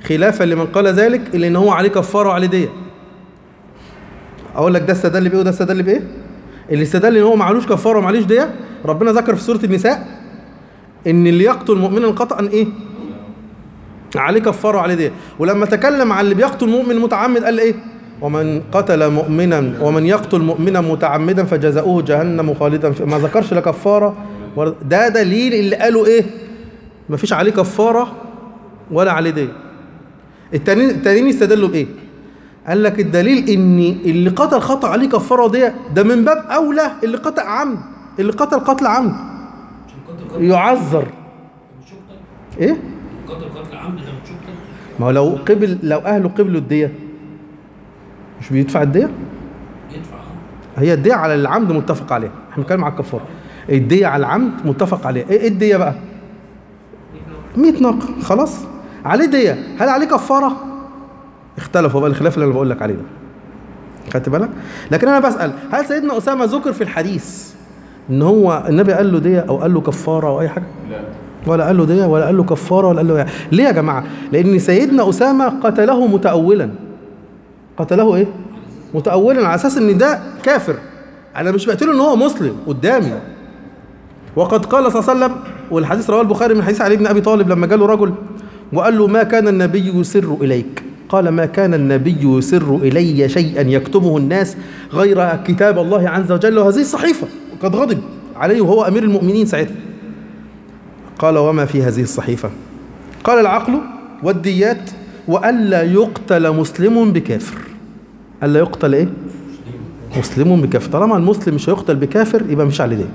خلافا لمن قال ذلك الا ان هو عليه كفاره وعليه ديه اقول لك ده استدل بايه وده استدل بايه اللي استدل ان هو معلوش كفاره ومعلوش ديه ربنا ذكر في سوره النساء ان اللي يقتل مؤمنا خطا ايه عليه كفاره وعليه ديه ولما تكلم عن اللي بيقتل مؤمن متعمد قال ايه ومن قتل مؤمنا ومن يقتل مؤمنا متعمدا فجزاؤه جهنم خالدا في ما ذكرش لا كفاره ولا- ده دليل اللي قالوا ايه مفيش عليه كفاره ولا عليه ديه التانيين التانيين استدلوا بايه قال لك الدليل ان اللي قتل خطا عليه كفاره وديه ده من باب اولى اللي قتل عمد اللي قتل قتل عمد عشان قتل قتل يعذر مش يقتل ايه قتل قتل عمد ده مش يقتل ما هو لو قبل لو اهله قبلوا الديه مش بيدفع الديه يدفع اه هي الديه على العمد متفق عليها احنا بنتكلم على الكفاره الديه على العمد متفق عليها ايه الديه بقى 100 ناقه خلاص عليه ديه هل عليه كفاره اختلفوا بقى الخلاف اللي انا بقول لك عليه ده خدت بالك لكن انا بسال هل سيدنا اسامه ذكر في الحديث ان هو النبي قال له ديه او قال له كفاره او اي حاجه ولا قال له ديه ولا قال له كفاره ولا قال له ليه يا جماعه لان سيدنا اسامه قتله متاولا قتله ايه متأولا على اساس ان ده كافر انا مش بقتله ان هو مسلم قدامي وقد قال صلى الله عليه وسلم والحديث رواه البخاري من حديث علي بن ابي طالب لما جاله رجل وقال له ما كان النبي يسر اليك قال ما كان النبي يسر الي شيئا يكتمه الناس غير كتاب الله عز وجل وهذه الصحيفه وقد غضب عليه وهو امير المؤمنين ساعتها قال وما في هذه الصحيفه قال العقل والديات والا يقتل مسلم بكافر الا يقتل ايه مسلم بكافر طالما المسلم مش هيقتل بكافر يبقى مش عليه دين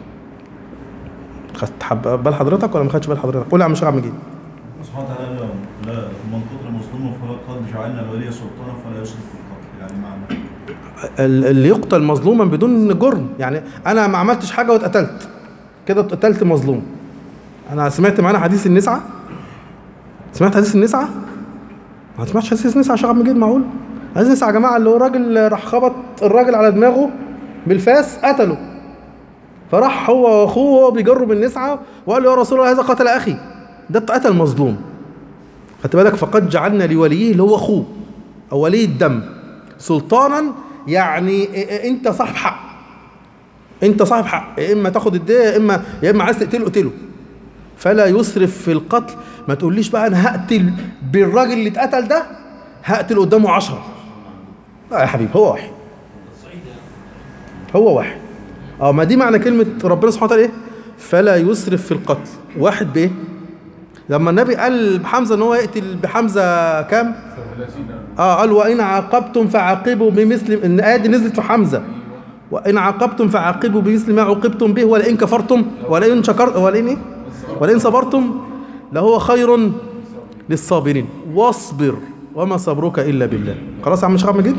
خدت حب- بال حضرتك ولا ما خدتش بال حضرتك قول يا عم شيخ عبد المجيد سبحانه وتعالى لا لا من قتل مظلوما فقد جعلنا الولي سلطانا فلا يسرف في القتل يعني معنى ال- اللي يقتل مظلوما بدون جرم يعني انا ما عملتش حاجه واتقتلت كده اتقتلت مظلوم انا سمعت معانا حديث النسعه سمعت حديث النسعه ما سمعتش حديث النسعه يا شيخ عبد المجيد معقول حديث النسعه يا جماعه اللي هو الراجل راح خبط الراجل على دماغه بالفاس قتله فراح هو واخوه وهو بيجروا بالنسعه وقال له يا رسول الله هذا قتل اخي ده قتل مظلوم خدت بالك فقد جعلنا لوليه اللي هو اخوه او ولي الدم سلطانا يعني إ- إ- انت صاحب حق انت صاحب حق يا اما تاخد الديه يا اما يا اما عايز تقتله اقتله فلا يسرف في القتل ما تقوليش بقى انا هقتل بالراجل اللي اتقتل ده هقتل قدامه عشرة لا يا حبيبي هو واحد هو واحد اه ما دي معنى كلمة ربنا سبحانه وتعالى ايه فلا يسرف في القتل واحد بايه لما النبي قال بحمزة ان هو يقتل بحمزة كام اه قال وان عاقبتم فعاقبوا بمثل ان الآية دي نزلت في حمزة وان عاقبتم فعاقبوا بمثل ما عوقبتم به ولئن كفرتم ولئن شكرتم ولئن ايه ولئن صبرتم لهو خير للصابرين واصبر وما صبرك الا بالله خلاص يا عم شيخ عبد المجيد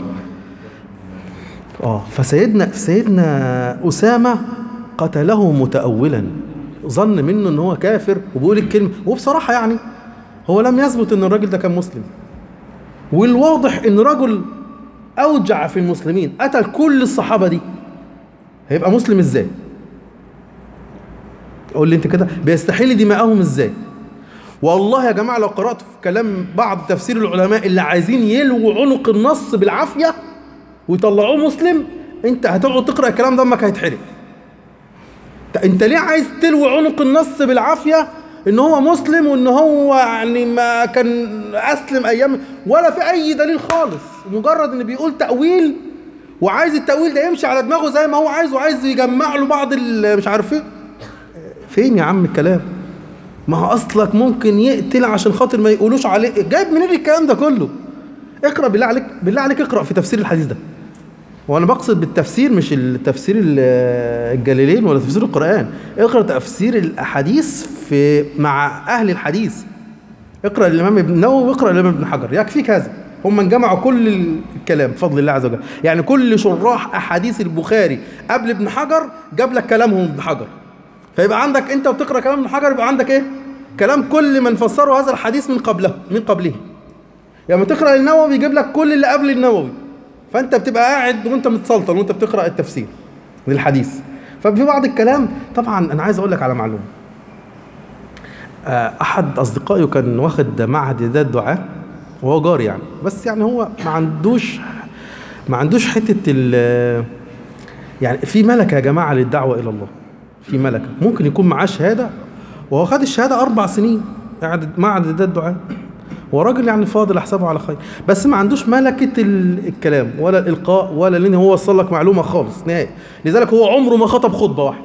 اه فسيدنا سيدنا اسامه قتله متأولا ظن منه ان هو كافر وبيقول الكلمه وبصراحه يعني هو لم يثبت ان الراجل ده كان مسلم والواضح ان رجل اوجع في المسلمين قتل كل الصحابه دي هيبقى مسلم ازاي قول لي انت كده بيستحيل دماءهم ازاي والله يا جماعه لو قرات في كلام بعض تفسير العلماء اللي عايزين يلووا عنق النص بالعافيه ويطلعوه مسلم انت هتقعد تقرا الكلام ده امك هيتحرق ت- انت ليه عايز تلوي عنق النص بالعافيه ان هو مسلم وان هو يعني ما كان اسلم ايام ولا في اي دليل خالص مجرد ان بيقول تاويل وعايز التاويل ده يمشي على دماغه زي ما هو عايز وعايز يجمع له بعض ال- مش عارف ايه فين يا عم الكلام ما هو اصلك ممكن يقتل عشان خاطر ما يقولوش عليه جايب منين الكلام ده كله اقرا بالله عليك بالله عليك اقرا في تفسير الحديث ده وانا بقصد بالتفسير مش التفسير ال- الجليلين ولا تفسير القران اقرا تفسير الاحاديث في مع اهل الحديث اقرا الامام ابن النووي واقرا الامام ابن حجر يكفيك هذا هم من جمعوا كل الكلام بفضل الله عز وجل يعني كل شراح احاديث البخاري قبل ابن حجر جاب لك كلامهم ابن حجر فيبقى عندك انت بتقرا كلام ابن حجر يبقى عندك ايه كلام كل من فسروا هذا الحديث من قبله من قبله لما تقرا النووي يجيب لك كل اللي قبل النووي فانت بتبقى قاعد وانت متسلطن وانت بتقرا التفسير للحديث ففي بعض الكلام طبعا انا عايز اقول لك على معلومه آه، احد اصدقائي كان واخد معهد اعداد دعاه وهو جاري يعني بس يعني هو ما عندوش ما عندوش حته ال يعني في ملكه يا جماعه للدعوه الى الله في ملكه ممكن يكون معاه شهاده وهو خد الشهاده اربع سنين قاعد مع ده الدعاء هو راجل يعني فاضل احسبه على خير بس ما عندوش ملكه ال- الكلام ولا الالقاء ولا ان هو وصل لك معلومه خالص نهائي لذلك هو عمره ما خطب خطبه واحده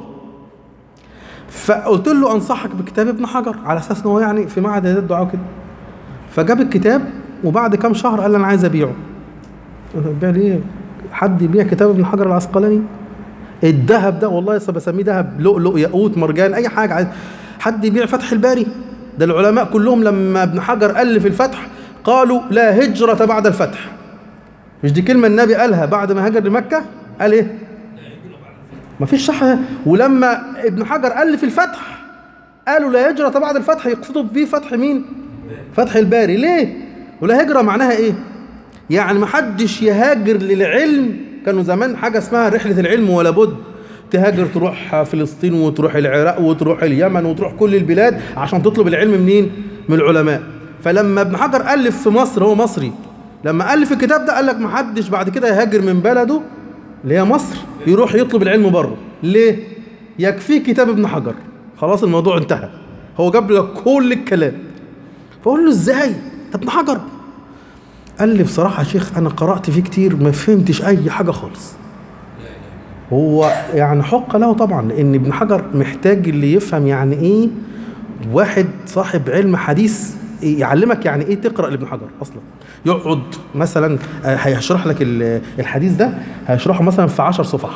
فقلت له انصحك بكتاب ابن حجر على اساس ان هو يعني في معهد هدايه الدعاء وكده فجاب الكتاب وبعد كام شهر قال لي انا عايز ابيعه أنا بيع ليه حد يبيع كتاب ابن حجر العسقلاني الذهب ده والله لسه بسميه ذهب لؤلؤ ياقوت مرجان اي حاجه عايز حد يبيع فتح الباري ده العلماء كلهم لما ابن حجر الف الفتح قالوا لا هجرة بعد الفتح مش دي كلمة النبي قالها بعد ما هاجر لمكة قال ايه مفيش صح ولما ابن حجر الف الفتح قالوا لا هجرة بعد الفتح يقصدوا بيه فتح مين فتح الباري ليه ولا هجرة معناها ايه يعني محدش يهاجر للعلم كانوا زمان حاجة اسمها رحلة العلم ولا بد تهاجر تروح فلسطين وتروح العراق وتروح اليمن وتروح كل البلاد عشان تطلب العلم منين من العلماء فلما ابن حجر ألف في مصر هو مصري لما ألف الكتاب ده قال لك محدش بعد كده يهاجر من بلده اللي هي مصر يروح يطلب العلم بره ليه يكفيه كتاب ابن حجر خلاص الموضوع انتهى هو جاب لك كل الكلام فأقول له ازاي ده ابن حجر قال لي بصراحة يا شيخ أنا قرأت فيه كتير ما فهمتش أي حاجة خالص هو يعني حق له طبعا لأن ابن حجر محتاج اللي يفهم يعني إيه واحد صاحب علم حديث يعلمك يعني إيه تقرأ لابن حجر أصلا يقعد مثلا آه، هيشرح لك ال- الحديث ده هيشرحه مثلا في 10 صفح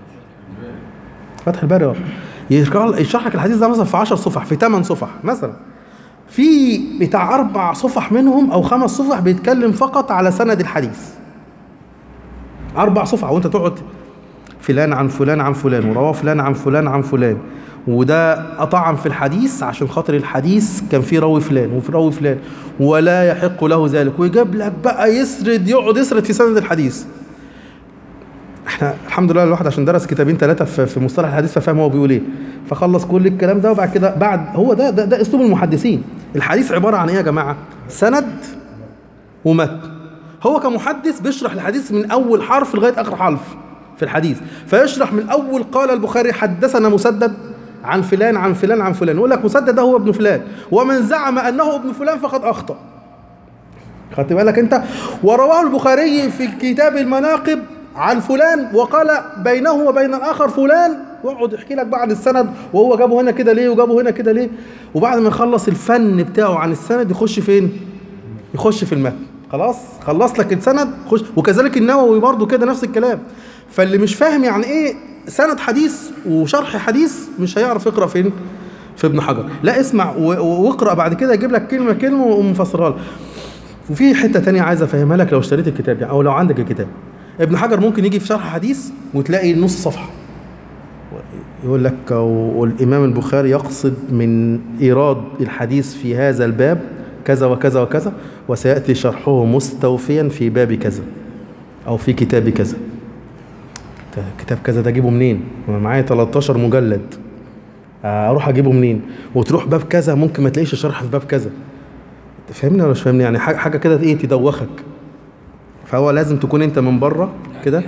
فتح الباري أهو. يشرح يشرح لك الحديث ده مثلا في 10 صفح في 8 صفح مثلا في بتاع أربع صفح منهم أو خمس صفح بيتكلم فقط على سند الحديث أربع صفح وأنت تقعد فلان عن فلان عن فلان ورواه فلان عن فلان عن فلان وده أطعم في الحديث عشان خاطر الحديث كان فيه راوي فلان وفي راوي فلان ولا يحق له ذلك ويجيب لك بقى يسرد يقعد يسرد في سند الحديث احنا الحمد لله الواحد عشان درس كتابين ثلاثه في في مصطلح الحديث ففهم هو بيقول ايه فخلص كل الكلام ده وبعد كده بعد هو ده ده, ده اسلوب المحدثين الحديث عباره عن ايه يا جماعه سند ومتن هو كمحدث بيشرح الحديث من اول حرف لغايه اخر حرف في الحديث فيشرح من اول قال البخاري حدثنا مسدد عن فلان عن فلان عن فلان يقول لك مسدد ده هو ابن فلان ومن زعم انه ابن فلان فقد اخطأ خدت بالك انت ورواه البخاري في كتاب المناقب عن فلان وقال بينه وبين الاخر فلان ويقعد يحكي لك بقى عن السند وهو جابه هنا كده ليه وجابه هنا كده ليه وبعد ما يخلص الفن بتاعه عن السند يخش فين يخش في المتن خلاص خلص لك السند خش وكذلك النووي برضو كده نفس الكلام فاللي مش فاهم يعني ايه سند حديث وشرح حديث مش هيعرف يقرا فين في ابن حجر لا اسمع و- و- واقرا بعد كده يجيب لك كلمه كلمه ومفسرها لك وفي حته تانية عايز افهمها لك لو اشتريت الكتاب يعني او لو عندك الكتاب ابن حجر ممكن يجي في شرح حديث وتلاقي نص صفحه يقول لك والامام البخاري يقصد من ايراد الحديث في هذا الباب كذا وكذا وكذا وسياتي شرحه مستوفيا في باب كذا او في كتاب كذا ده كتاب كذا ده اجيبه منين انا معايا 13 مجلد اروح اجيبه منين وتروح باب كذا ممكن ما تلاقيش شرح في باب كذا فاهمني ولا مش فاهمني يعني حاجه حاجه كده ايه تدوخك فهو لازم تكون انت من بره كده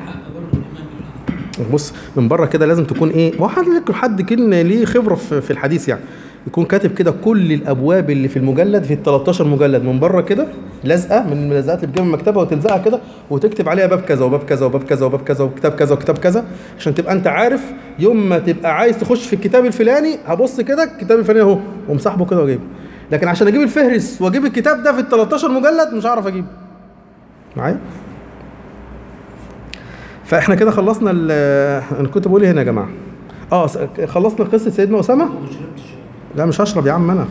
بص من بره كده لازم تكون ايه ما هو حد لك- حد كان ليه خبره في في الحديث يعني يكون كاتب كده كل الابواب اللي في المجلد في ال 13 مجلد من بره كده لازقه من الملزقات اللي بتجيبها من المكتبه وتلزقها كده وتكتب عليها باب كذا وباب كذا وباب كذا وباب كذا وكتاب كذا وكتاب كذا عشان تبقى انت عارف يوم ما تبقى عايز تخش في الكتاب الفلاني هبص كده الكتاب الفلاني اهو ومسحبه كده واجيبه لكن عشان اجيب الفهرس واجيب الكتاب ده في ال 13 مجلد مش هعرف اجيبه معايا فاحنا كده خلصنا ال- انا كنت بقول ايه هنا يا جماعه اه س- خلصنا قصه سيدنا اسامه لا مش هشرب يا عم انا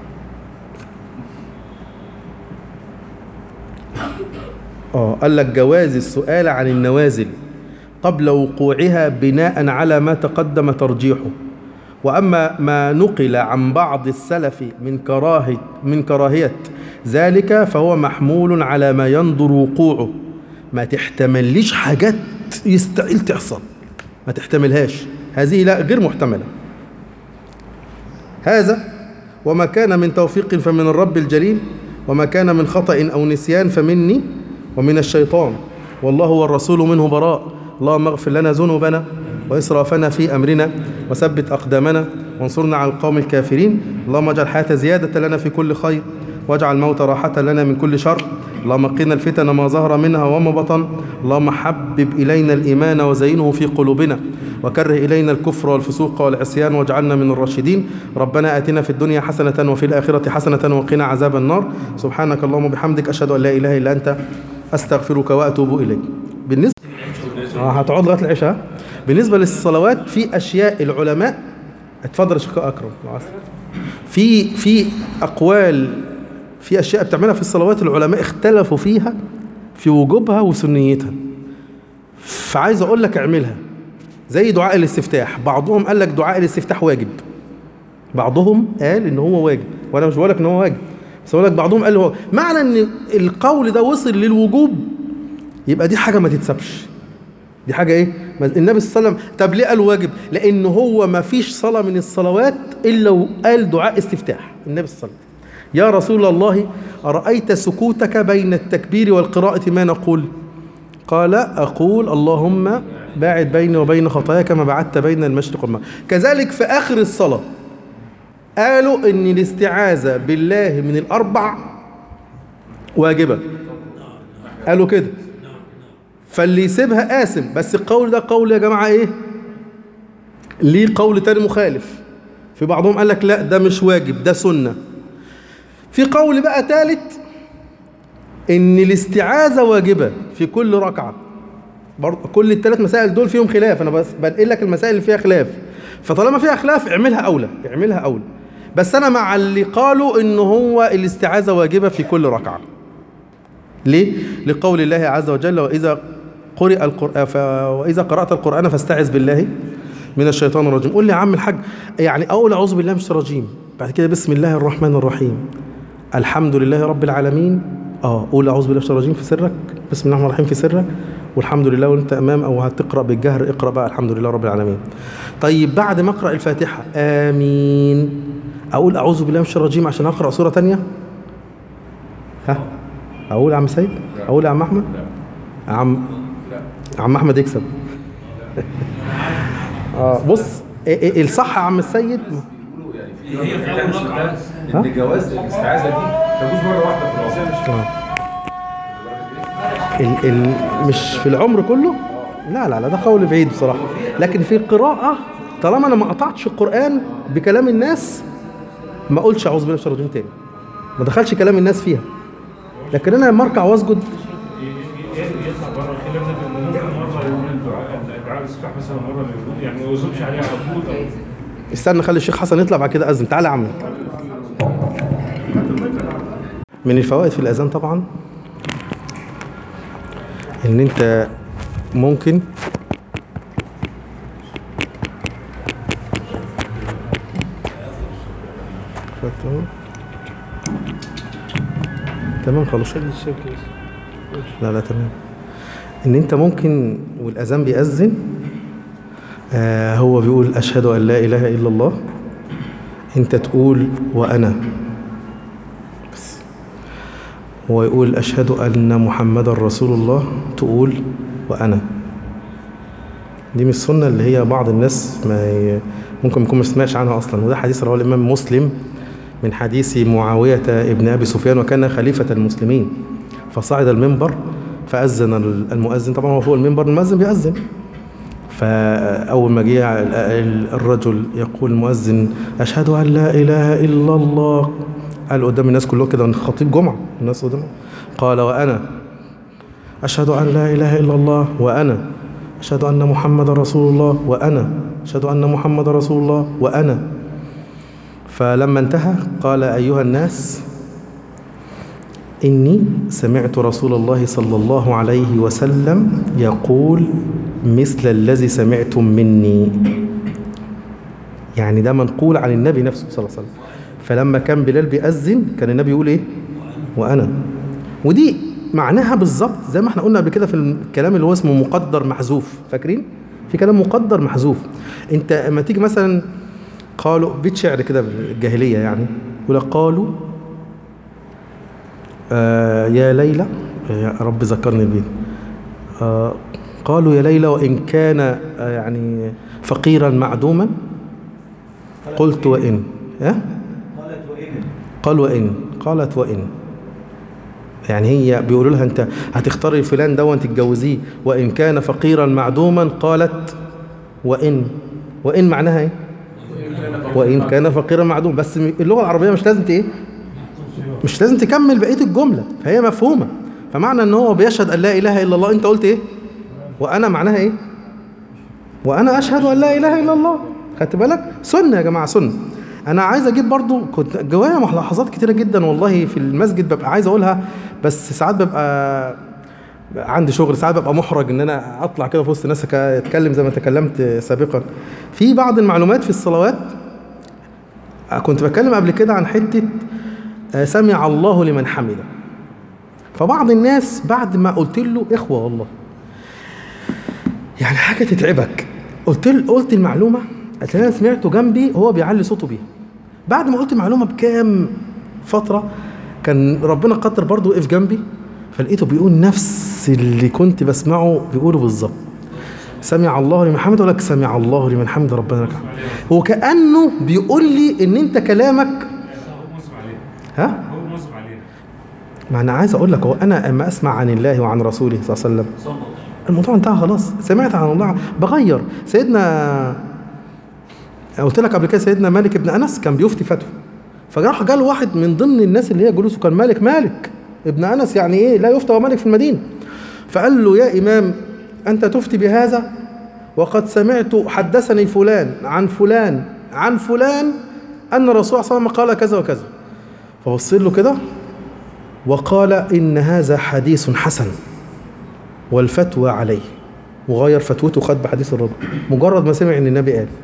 اه قال لك جواز السؤال عن النوازل قبل وقوعها بناء على ما تقدم ترجيحه واما ما نقل عن بعض السلف من كراهه من كراهيه ذلك فهو محمول على ما يندر وقوعه ما تحتمليش حاجات يستحيل تحصل ما تحتملهاش هذه لا غير محتمله هذا وما كان من توفيق فمن الرب الجليل وما كان من خطأ أو نسيان فمني ومن الشيطان والله والرسول منه براء اللهم اغفر لنا ذنوبنا وإسرافنا في أمرنا وثبت أقدامنا وانصرنا على القوم الكافرين اللهم اجعل الحياة زيادة لنا في كل خير واجعل الموت راحة لنا من كل شر اللهم قنا الفتن ما ظهر منها وما بطن اللهم حبب إلينا الإيمان وزينه في قلوبنا وكره إلينا الكفر والفسوق والعصيان واجعلنا من الراشدين ربنا آتنا في الدنيا حسنة وفي الآخرة حسنة وقنا عذاب النار سبحانك اللهم وبحمدك أشهد أن لا إله إلا أنت أستغفرك وأتوب إليك بالنسبة آه هتقعد لغاية العشاء بالنسبة للصلوات في أشياء العلماء اتفضل يا شيخ أكرم العصر. في في أقوال في أشياء بتعملها في الصلوات العلماء اختلفوا فيها في وجوبها وسنيتها فعايز أقول لك اعملها زي دعاء الاستفتاح بعضهم قال لك دعاء الاستفتاح واجب بعضهم قال ان هو واجب وانا مش بقول لك ان هو واجب بس بقول لك بعضهم قال هو معنى ان القول ده وصل للوجوب يبقى دي حاجه ما تتسابش دي حاجه ايه ما- النبي صلى الله عليه وسلم طب ليه قال واجب لان هو ما فيش صلاه من الصلوات الا وقال دعاء استفتاح النبي صلى الله عليه وسلم يا رسول الله ارايت سكوتك بين التكبير والقراءه ما نقول قال أقول اللهم باعد بيني وبين خطاياي كما بعدت بين المشرق والمغرب كذلك في آخر الصلاة قالوا إن الاستعاذة بالله من الأربع واجبة قالوا كده فاللي يسيبها آثم بس القول ده قول يا جماعة إيه ليه قول تاني مخالف في بعضهم قال لك لا ده مش واجب ده سنة في قول بقى ثالث ان الاستعاذه واجبه في كل ركعه برضه كل الثلاث مسائل دول فيهم خلاف انا بس بنقل لك المسائل اللي فيها خلاف فطالما فيها خلاف اعملها اولى اعملها اولى بس انا مع اللي قالوا ان هو الاستعاذه واجبه في كل ركعه ليه لقول الله عز وجل واذا قرئ القرآن ف... واذا قرات القران فاستعذ بالله من الشيطان الرجيم قول لي يا عم الحاج يعني اقول اعوذ بالله من الشيطان الرجيم بعد كده بسم الله الرحمن الرحيم الحمد لله رب العالمين اه قول اعوذ بالله من الشيطان الرجيم في سرك بسم الله الرحمن الرحيم في سرك والحمد لله وانت امام او هتقرا بالجهر اقرا بقى الحمد لله رب العالمين طيب بعد ما اقرا الفاتحه امين اقول اعوذ بالله من الشيطان الرجيم عشان اقرا سوره تانية ها اقول يا عم سيد اقول يا عم احمد يا عم عم احمد يكسب اه بص إيه إيه الصح يا عم السيد هي في اول ركعه ها؟ جواز الاستعاذه دي تجوز مره واحده في العمر ال ال مش في العمر كله لا لا لا ده قول بعيد بصراحة لكن في القراءة طالما انا ما قطعتش القرآن بكلام الناس ما اقولش اعوذ بالله من الشيطان الرجيم تاني ما دخلش كلام الناس فيها لكن انا لما اركع واسجد يطلع بره خلاف ده انه ممكن مره يقول الدعاء الدعاء الاستفتاح مثلا مره للوضوء يعني ما يوظفش عليه على طول او استنى خلي الشيخ حسن يطلع بعد كده اذن تعالى يا عم من الفوائد في الاذان طبعا ان انت ممكن تمام خلاص لا لا تمام ان انت ممكن والاذان بيأذن آه هو بيقول أشهد أن لا إله إلا الله أنت تقول وأنا بس هو يقول أشهد أن محمد رسول الله تقول وأنا دي من السنة اللي هي بعض الناس ما ي... ممكن يكون ما سمعش عنها أصلا وده حديث رواه الإمام مسلم من حديث معاوية ابن أبي سفيان وكان خليفة المسلمين فصعد المنبر فأذن المؤذن طبعا هو فوق المنبر المؤذن بيأذن فأول ما جه الرجل يقول المؤذن أشهد أن لا إله إلا الله قال قدام الناس كلهم كده خطيب جمعة الناس قدامه قال وأنا أشهد أن لا إله إلا الله وأنا أشهد أن محمد رسول الله وأنا أشهد أن محمد رسول الله وأنا فلما انتهى قال أيها الناس إني سمعت رسول الله صلى الله عليه وسلم يقول مثل الذي سمعتم مني يعني ده منقول عن النبي نفسه صلى الله عليه وسلم فلما كان بلال بيأذن كان النبي يقول ايه وأنا ودي معناها بالظبط زي ما احنا قلنا قبل كده في الكلام اللي هو اسمه مقدر محذوف فاكرين في كلام مقدر محذوف انت اما تيجي مثلا قالوا بيت شعر كده بالجاهليه يعني يقول لك قالوا آه يا ليلى يا رب ذكرني بيه آه قالوا يا ليلى وإن كان آه يعني فقيرا معدوما قلت وإن ها؟ قالت وإن قال وإن قالت وإن يعني هي بيقولوا لها انت هتختاري فلان ده وانت تتجوزيه وان كان فقيرا معدوما قالت وان وان معناها ايه وان كان فقيرا معدوما بس اللغه العربيه مش لازم ت- ايه مش لازم تكمل بقيه الجمله فهي مفهومه فمعنى ان هو بيشهد ان لا اله الا الله انت قلت ايه وانا معناها ايه وانا اشهد ان لا اله الا الله خدت بالك سنه يا جماعه سنه انا عايز اجيب برضو كنت جوايا ملاحظات كتيره جدا والله في المسجد ببقى عايز اقولها بس ساعات ببقى عندي شغل ساعات ببقى محرج ان انا اطلع كده في وسط الناس أك- اتكلم زي ما تكلمت سابقا في بعض المعلومات في الصلوات كنت بتكلم قبل كده عن حته آه، سمع الله لمن حمده فبعض الناس بعد ما قلت له اخوه والله يعني حاجه تتعبك قلت له قلت المعلومه قلت انا سمعته جنبي هو بيعلي صوته بيها بعد ما قلت المعلومه بكام فتره كان ربنا قدر برضه وقف جنبي فلقيته بيقول نفس اللي كنت بسمعه بيقوله بالظبط سمع الله لمن حمده ولك سمع الله لمن حمده ربنا لك الحمد. هو كانه بيقول لي ان انت كلامك هو مصب علينا ها هو مصب علينا ما انا عايز اقول لك هو انا اما اسمع عن الله وعن رسوله صلى الله عليه وسلم الموضوع انتهى خلاص سمعت عن الله بغير سيدنا قلت لك قبل كده سيدنا مالك بن انس كان بيفتي فتوى فراح جاله واحد من ضمن الناس اللي هي جلوسه كان مالك مالك ابن انس يعني ايه لا يفتى ومالك في المدينه فقال له يا امام انت تفتي بهذا وقد سمعت حدثني فلان عن فلان عن فلان ان الرسول صلى الله عليه وسلم قال كذا وكذا فبص له كده وقال ان هذا حديث حسن والفتوى عليه وغير فتوته خد بحديث الرب مجرد ما سمع ان النبي قال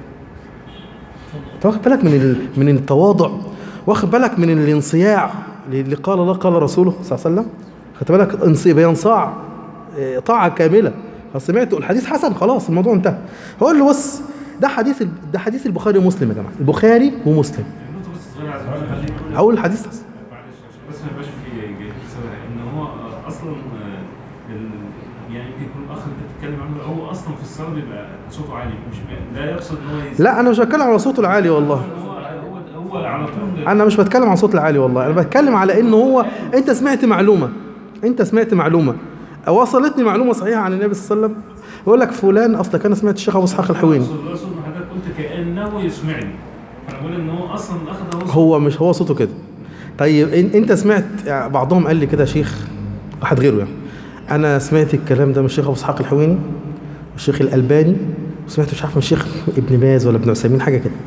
واخد بالك من ال... من التواضع واخد بالك من الانصياع اللي قال الله قال رسوله صلى الله عليه وسلم خدت بالك انصي بينصاع اه، طاعه كامله فسمعت الحديث حسن خلاص الموضوع انتهى هقول له بص ده حديث ال- ده حديث البخاري ومسلم يا جماعه البخاري ومسلم النقطة بس صغيرة عايز أقولها. اول الحديث حسن معلش عشان بس ما يبقاش في جاي سبب ان هو آه، اصلا آه، ال- يعني يمكن يكون الاخ اللي انت بتتكلم عنه هو اصلا في الصلاه بيبقى صوته عالي مش لا يقصد ان هو يز- لا انا مش بتكلم على صوته العالي والله هو هو هو على طول انا مش بتكلم عن صوت العالي والله انا بتكلم على انه هو انت سمعت معلومه انت سمعت معلومه وصلتني معلومه صحيحه عن النبي صلى الله عليه وسلم يقول لك فلان اصلا كان سمعت الشيخ ابو اسحاق الحويني اقصد اقصد ان حضرتك قلت كانه يسمعني فانا بقول ان هو اصلا اخذ هو هو مش هو صوته كده طيب إن انت سمعت يعني بعضهم قال لي كده يا شيخ واحد غيره يعني انا سمعت الكلام ده من الشيخ ابو اسحاق الحويني والشيخ الالباني وسمعت مش عارف من الشيخ ابن باز ولا ابن عثيمين حاجه كده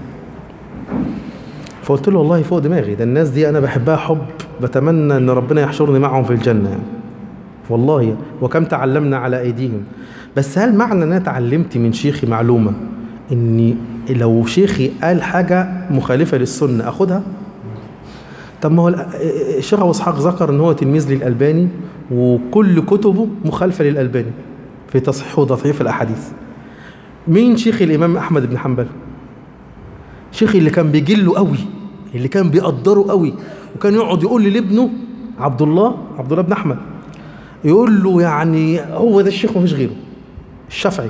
فقلت له والله فوق دماغي ده الناس دي انا بحبها حب بتمنى ان ربنا يحشرني معهم في الجنه يعني والله وكم تعلمنا على ايديهم بس هل معنى ان انا اتعلمت من شيخي معلومه اني لو شيخي قال حاجه مخالفه للسنه اخدها طب ما هو ال- الشيخ ابو اسحاق ذكر ان هو تلميذ للالباني وكل كتبه مخالفه للالباني في تصحيح وتضعيف الاحاديث مين شيخ الامام احمد بن حنبل شيخي اللي كان بيجله قوي اللي كان بيقدره قوي وكان يقعد يقول لي لابنه عبد الله عبد الله بن احمد يقول له يعني هو ده الشيخ مفيش غيره الشافعي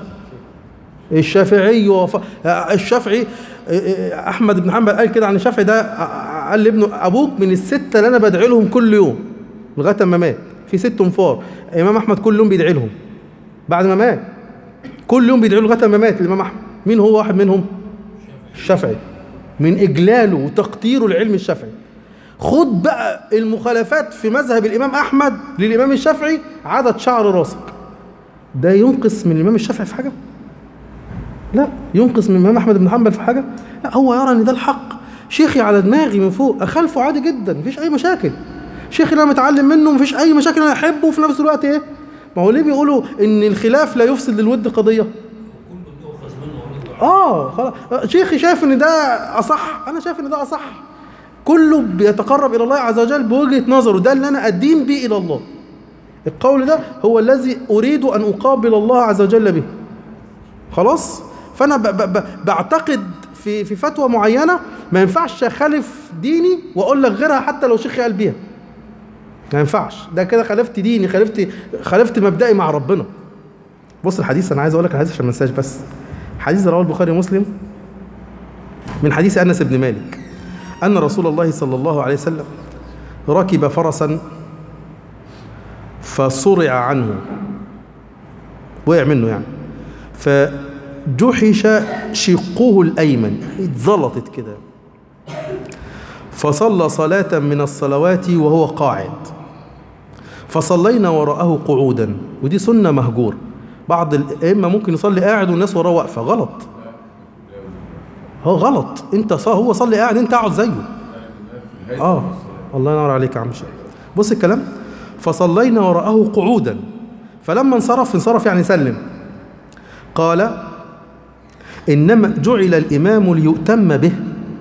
الشافعي وف... الشافعي احمد بن حنبل قال كده عن الشافعي ده قال لابنه ابوك من السته اللي انا بدعي لهم كل يوم لغايه ما مات في ست انفار امام احمد كل يوم بيدعي لهم بعد ما مات كل يوم بيدعي له لغايه ما مات الامام احمد مين هو واحد منهم الشافعي من اجلاله وتقديره لعلم الشافعي خد بقى المخالفات في مذهب الامام احمد للامام الشافعي عدد شعر راسك ده ينقص من الامام الشافعي في حاجه لا ينقص من الامام احمد بن حنبل في حاجه لا هو يرى ان ده الحق شيخي على دماغي من فوق اخالفه عادي جدا مفيش اي مشاكل شيخي اللي انا متعلم منه مفيش اي مشاكل انا احبه وفي نفس الوقت ايه ما هو ليه بيقولوا ان الخلاف لا يفسد للود قضيه اه خلاص شيخي شايف ان ده اصح انا شايف ان ده اصح كله بيتقرب الى الله عز وجل بوجهه نظره ده اللي انا ادين به الى الله القول ده هو الذي اريد ان اقابل الله عز وجل به خلاص فانا ب ب ب بعتقد في في فتوى معينه ما ينفعش اخالف ديني واقول لك غيرها حتى لو شيخي قال بيها ما ينفعش ده كده خالفت ديني خالفت خالفت مبدئي مع ربنا بص الحديث انا عايز اقول لك الحديث عشان ما انساش بس حديث رواه البخاري ومسلم من حديث انس بن مالك ان رسول الله صلى الله عليه وسلم ركب فرسا فصرع عنه وقع منه يعني فجحش شقه الايمن اتزلطت كده فصلى صلاة من الصلوات وهو قاعد فصلينا وراءه قعودا ودي سنة مهجور بعض الأئمة ممكن يصلي قاعد والناس وراه واقفة غلط هو غلط انت صا هو صلي قاعد انت اقعد زيه اه الله ينور عليك يا عم شيخ بص الكلام فصلينا وراءه قعودا فلما انصرف انصرف يعني سلم قال انما جعل الامام ليؤتم به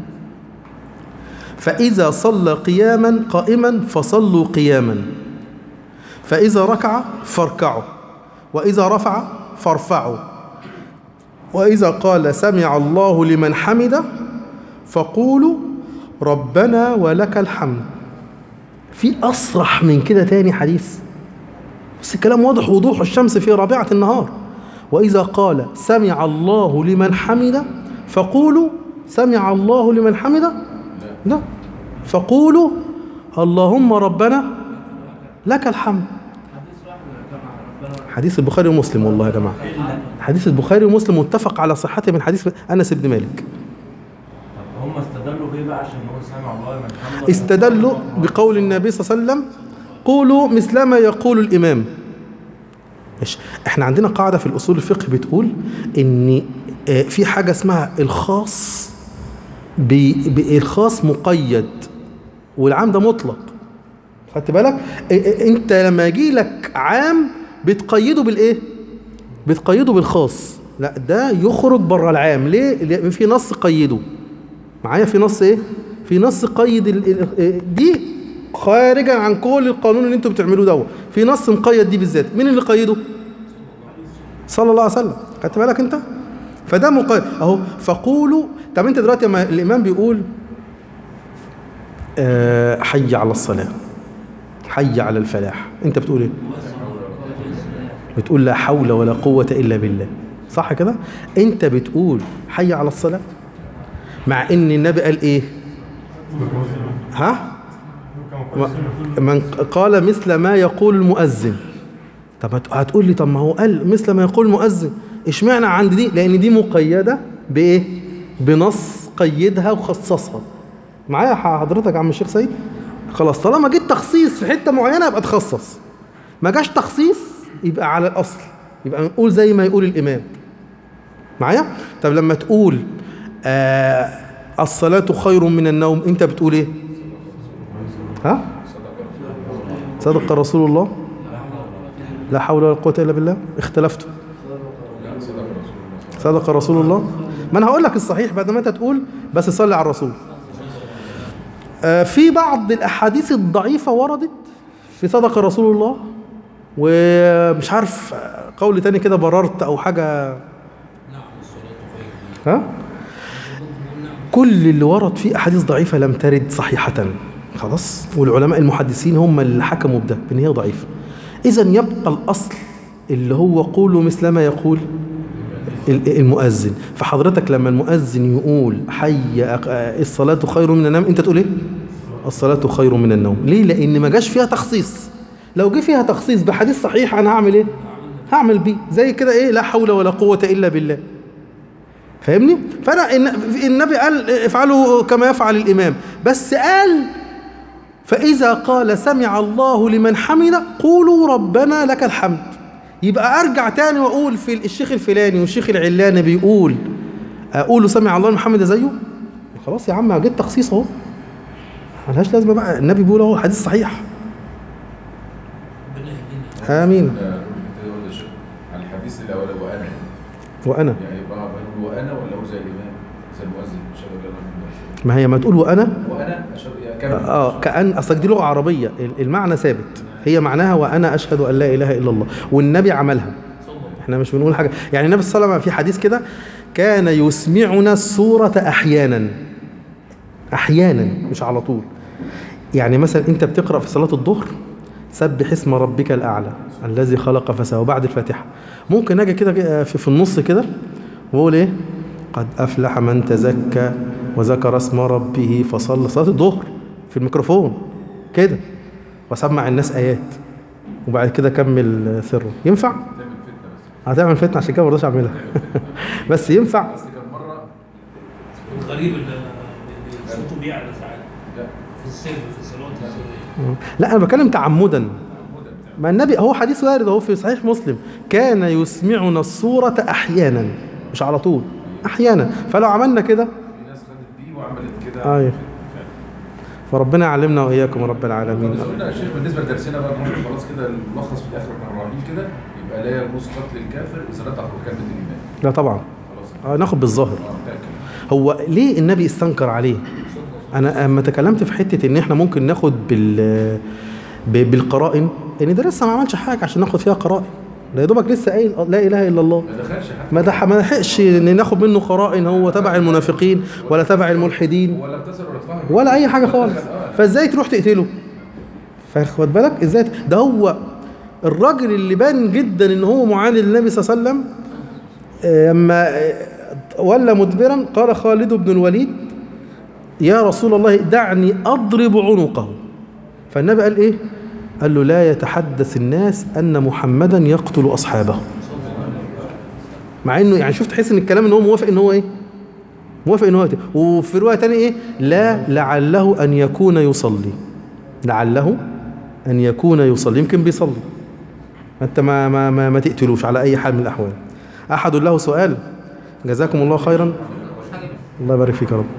فإذا صلى قياما قائما فصلوا قياما فإذا ركع فاركعوا وإذا رفع فارفعوا وإذا قال سمع الله لمن حمده فقولوا ربنا ولك الحمد في أصرح من كده تاني حديث بس الكلام واضح وضوح الشمس في رابعة النهار وإذا قال سمع الله لمن حمده فقولوا سمع الله لمن حمده لا فقولوا اللهم ربنا لك الحمد حديث البخاري ومسلم والله يا جماعه حديث البخاري ومسلم متفق على صحته من حديث انس بن مالك طب هم استدلوا بيه بقى عشان هو سامع الله من حمد استدلوا بقول النبي صلى الله عليه وسلم قولوا مثلما يقول الامام ماشي احنا عندنا قاعده في الاصول الفقه بتقول ان آه، في حاجه اسمها الخاص ب- ب- الخاص مقيد والعام ده مطلق خدت بالك إ- إ- انت لما يجي لك عام بتقيده بالايه بتقيده بالخاص لا ده يخرج بره العام ليه لأن في نص قيده معايا في نص ايه في نص قيد ال- ال- دي خارجا عن كل القانون اللي انتوا بتعملوه دوت في نص مقيد دي بالذات مين اللي قيده صلى الله عليه وسلم خدت بالك انت فده مقيد اهو فقولوا طب انت دلوقتي لما الامام بيقول آه حي على الصلاه حي على الفلاح انت بتقول ايه بتقول لا حول ولا قوه الا بالله صح كده انت بتقول حي على الصلاه مع ان النبي قال ايه ها من قال مثل ما يقول المؤذن طب هت- هتقول لي طب ما هو قال مثل ما يقول المؤذن اشمعنى عند دي لان دي مقيده بايه بنص قيدها وخصصها معايا حضرتك يا عم الشيخ سيد خلاص طالما جيت تخصيص في حته معينه يبقى تخصص ما جاش تخصيص يبقى على الاصل يبقى نقول زي ما يقول الامام معايا طب لما تقول آه الصلاة خير من النوم انت بتقول ايه ها صدق رسول الله لا حول ولا قوة الا بالله اختلفتوا صدق رسول الله ما انا هقول لك الصحيح بعد ما انت تقول بس صلي على الرسول آه في بعض الاحاديث الضعيفة وردت في صدق رسول الله ومش عارف آه، قول تاني كده بررت او حاجة ها كل اللي ورد فيه احاديث ضعيفه لم ترد صحيحه خلاص والعلماء المحدثين هم اللي حكموا بده ان هي ضعيفه اذا يبقى الاصل اللي هو قولوا مثل ما يقول ال- المؤذن فحضرتك لما المؤذن يقول حي أق- الصلاه خير من النوم انت تقول ايه الصلاه خير من النوم ليه لان ما جاش فيها تخصيص لو جه فيها تخصيص بحديث صحيح انا هعمل ايه هعمل بيه زي كده ايه لا حول ولا قوه الا بالله فاهمني فانا الن- النبي قال افعلوا كما يفعل الامام بس قال فاذا قال سمع الله لمن حمده قولوا ربنا لك الحمد يبقى ارجع تاني واقول في الشيخ الفلاني والشيخ العلاني بيقول اقول سمع الله لمن حمده زيه خلاص يا عم جيت تخصيص اهو ملهاش لازمه بقى النبي بيقول اهو حديث صحيح امين على الحديث الاول وانا وانا يعني يبقى بنقول وانا ولا هو زي الامام زي المؤذن اشهد ان لا اله الا الله ما هي ما تقول وانا وانا اشهد يعني كمل اه كأن أصلك دي لغة عربية المعنى ثابت هي معناها وأنا أشهد أن لا إله إلا الله والنبي عملها احنا مش بنقول حاجة يعني النبي صلى الله عليه وسلم في حديث كده كان يسمعنا السورة أحيانا أحيانا مش على طول يعني مثلا أنت بتقرأ في صلاة الظهر سبح اسم ربك الأعلى الذي خلق فسوى بعد الفاتحة ممكن أجي كده في, في النص كده وأقول إيه قد أفلح من تزكى وذكر اسم ربه فصلى صلاة الظهر في الميكروفون كده وأسمع الناس آيات وبعد كده أكمل سره ينفع؟ تعمل فتنه بس هتعمل فتنة عشان كده ما رضاش أعملها بس ينفع اصل كان مره الغريب اللي اللي صوته بيعلى ساعات لا في السر في الصلوات السريه لا أنا بكلم تعمدا مدة ما النبي هو حديث وارد اهو في صحيح مسلم كان يسمعنا الصورة أحيانا مش على طول أحيانا فلو عملنا كده في ناس خدت بيه وعملت كده أيوه فربنا يعلمنا وإياكم رب العالمين بس قلنا يا شيخ بالنسبه لدرسنا بقى نروح خلاص كده الملخص في الاخر احنا رايحين كده يبقى لا يجوز قتل الكافر اذا لا تخرج كلمه الايمان لا طبعا خلاص آه ناخد بالظاهر اه متاكد هو ليه النبي استنكر عليه انا اما تكلمت في حته ان احنا ممكن ناخد بال ب- بالقرائن ان ده لسه ما عملش حاجه عشان ناخد فيها قرائن ده يا دوبك لسه قايل لا اله الا الله ما دخلش حتى ما ده ما لحقش ان ناخد منه قرائن هو تبع المنافقين ولا تبع الملحدين ولا اغتسل ولا اتفهم ولا اي حاجه خالص دخل، آه. فازاي تروح تقتله فاخد بالك ازاي ت- ده هو الراجل اللي بان جدا ان هو معاند للنبي صلى الله عليه وسلم آه، اما آه، ولى مدبرا قال خالد بن الوليد يا رسول الله دعني اضرب عنقه فالنبي قال ايه قال له لا يتحدث الناس ان محمدا يقتل اصحابه مع انه يعني شوف تحس ان الكلام ان هو موافق ان هو ايه موافق ان هو يقتل. وفي روايه تانية ايه لا لعله ان يكون يصلي لعله ان يكون يصلي يمكن بيصلي انت ما ما ما, ما تقتلوش على اي حال من الاحوال احد له سؤال جزاكم الله خيرا الله يبارك فيك يا رب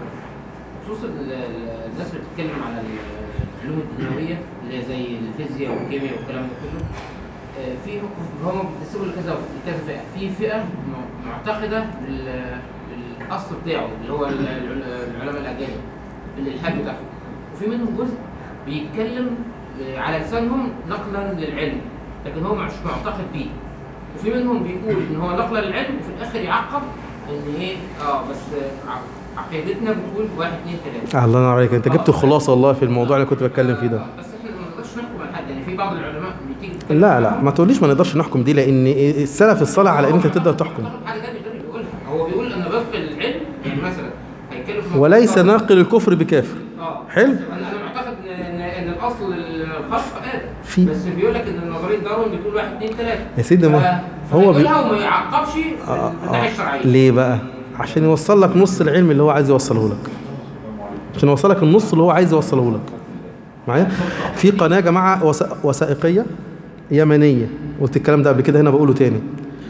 خصوصا ال- ال- الناس اللي بتتكلم على العلوم الدنيويه اللي هي زي الفيزياء والكيمياء والكلام ده كله آه، في هم بيقسموا لكذا كذا فئه في فئه م- معتقده بال- بالاصل بتاعه اللي هو ال- العل- العلماء الاجانب بالالحاد بتاعهم وفي منهم جزء بيتكلم آه، على لسانهم نقلا للعلم لكن هو مش معتقد بيه وفي منهم بيقول ان هو نقلا للعلم وفي الاخر يعقب ان ايه اه بس آه، ع- عقيدتنا بتقول واحد اثنين ثلاثه الله ينور عليك انت جبت الخلاصه والله في الموضوع اللي كنت بتكلم فيه ده بس احنا ما نقدرش نحكم على حد يعني في بعض العلماء بتيجي تتكلم لا لا معاهم، ما تقوليش ما نقدرش نحكم دي لان السلف الصلاه على ان انت تقدر تحكم معتقد حاجه تانية غير اللي بيقولها هو بيقول ان بفق العلم يعني مثلا هيتكلم في موضوع وليس الطاقة. ناقل الكفر بكافر اه حلو. انا انا معتقد ان ان, إن الاصل الخلق ادم في- بس بيقول لك ان نظريه داروين بتقول واحد اثنين ثلاثه يا سيدي ما هو بي... بيقولها وما يعقبش آه من الناحيه آه. الشرعيه ليه بقى عشان يوصل لك نص العلم اللي هو عايز يوصله لك عشان يوصل لك النص اللي هو عايز يوصله لك معايا في قناه يا جماعه وث- وثائقيه يمنيه قلت الكلام ده قبل كده هنا بقوله تاني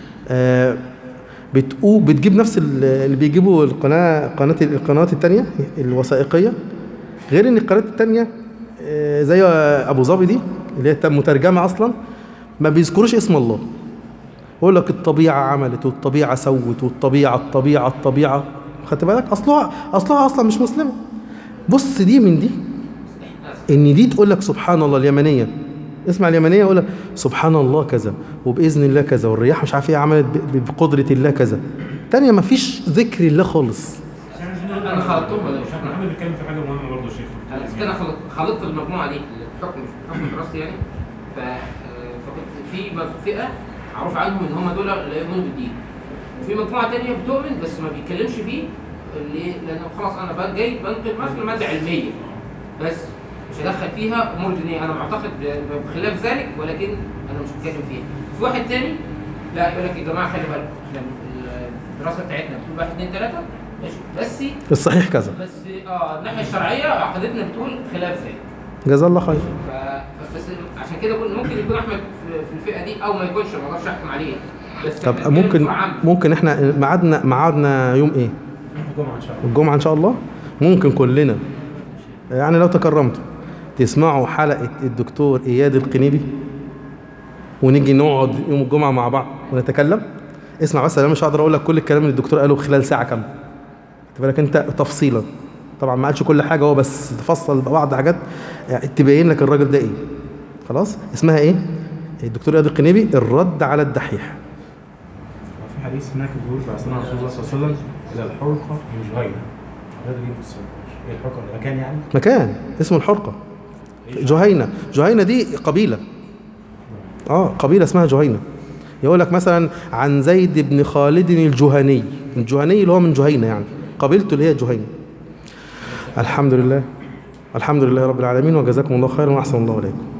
آه بتقول بتجيب نفس ال- اللي بيجيبوا القناه قناه القنوات التانية الوثائقيه غير ان القناه التانية آه، زي ابو ظبي دي اللي هي مترجمه اصلا ما بيذكروش اسم الله يقول لك الطبيعة عملت والطبيعة سوت والطبيعة الطبيعة الطبيعة خدت بالك أصلها أصلها أصلا مش مسلمة بص دي من دي إن دي تقول لك سبحان الله اليمنية اسمع اليمنية يقول لك سبحان الله كذا وبإذن الله كذا والرياح مش عارف إيه عملت ب- ب- بقدرة الله كذا تانية ما فيش ذكر الله خالص انا خلطتهم ولا مش احنا احنا محمد بيتكلم في حاجه مهمه برضه يا شيخ بس كده خلط خلطت المجموعه دي الحكم حكم دراستي يعني ف آه، فكنت في مج- فئه معروف عنهم ان هم دول لا يؤمنوا بالدين وفي مجموعه تانية بتؤمن بس ما بيتكلمش فيه ليه؟ لانه خلاص انا بقى جاي بنقل مثلا ماده علميه بس مش هدخل فيها امور دينيه انا معتقد ب- بخلاف ذلك ولكن انا مش هتكلم فيها في واحد تاني لا يقول لك يا جماعه خلي بالكم احنا الدراسه بتاعتنا بتقول واحد اثنين ثلاثه ماشي بس الصحيح كذا بس اه الناحيه الشرعيه عقيدتنا بتقول خلاف ذلك جزا الله خير ف... ف- بس عشان كده بقول ممكن يكون احمد في في الفئه دي او ما يكونش ما اقدرش احكم عليه بس طب إحنا بنتكلم ممكن في عام. ممكن احنا ميعادنا ميعادنا يوم ايه؟ الجمعه ان شاء الله الجمعة إن شاء الله ممكن كلنا يعني لو تكرمتوا تسمعوا حلقة الدكتور إياد القنيبي ونيجي نقعد يوم الجمعة مع بعض ونتكلم اسمع بس أنا مش هقدر أقول لك كل الكلام اللي الدكتور قاله خلال ساعة كاملة خد بالك أنت تفصيلا طبعا ما قالش كل حاجة هو بس تفصل بعض حاجات يعني تبين لك الراجل ده إيه خلاص اسمها إيه؟ الدكتور إياد القنيبي الرد على الدحيح في حديث هناك بيقول بعثنا رسول الله صلى الله عليه وسلم الى الحرقه من جهينه هذا دي في الصلاة ايه الحرقه ده مكان يعني مكان اسمه الحرقة جهينة جهينة دي قبيلة اه قبيلة اسمها جهينة يقول لك مثلا عن زيد بن خالد الجهني الجهني اللي هو من جهينة يعني قبيلته اللي هي جهينة الحمد لله الحمد لله رب العالمين وجزاكم الله خيرا واحسن الله اليكم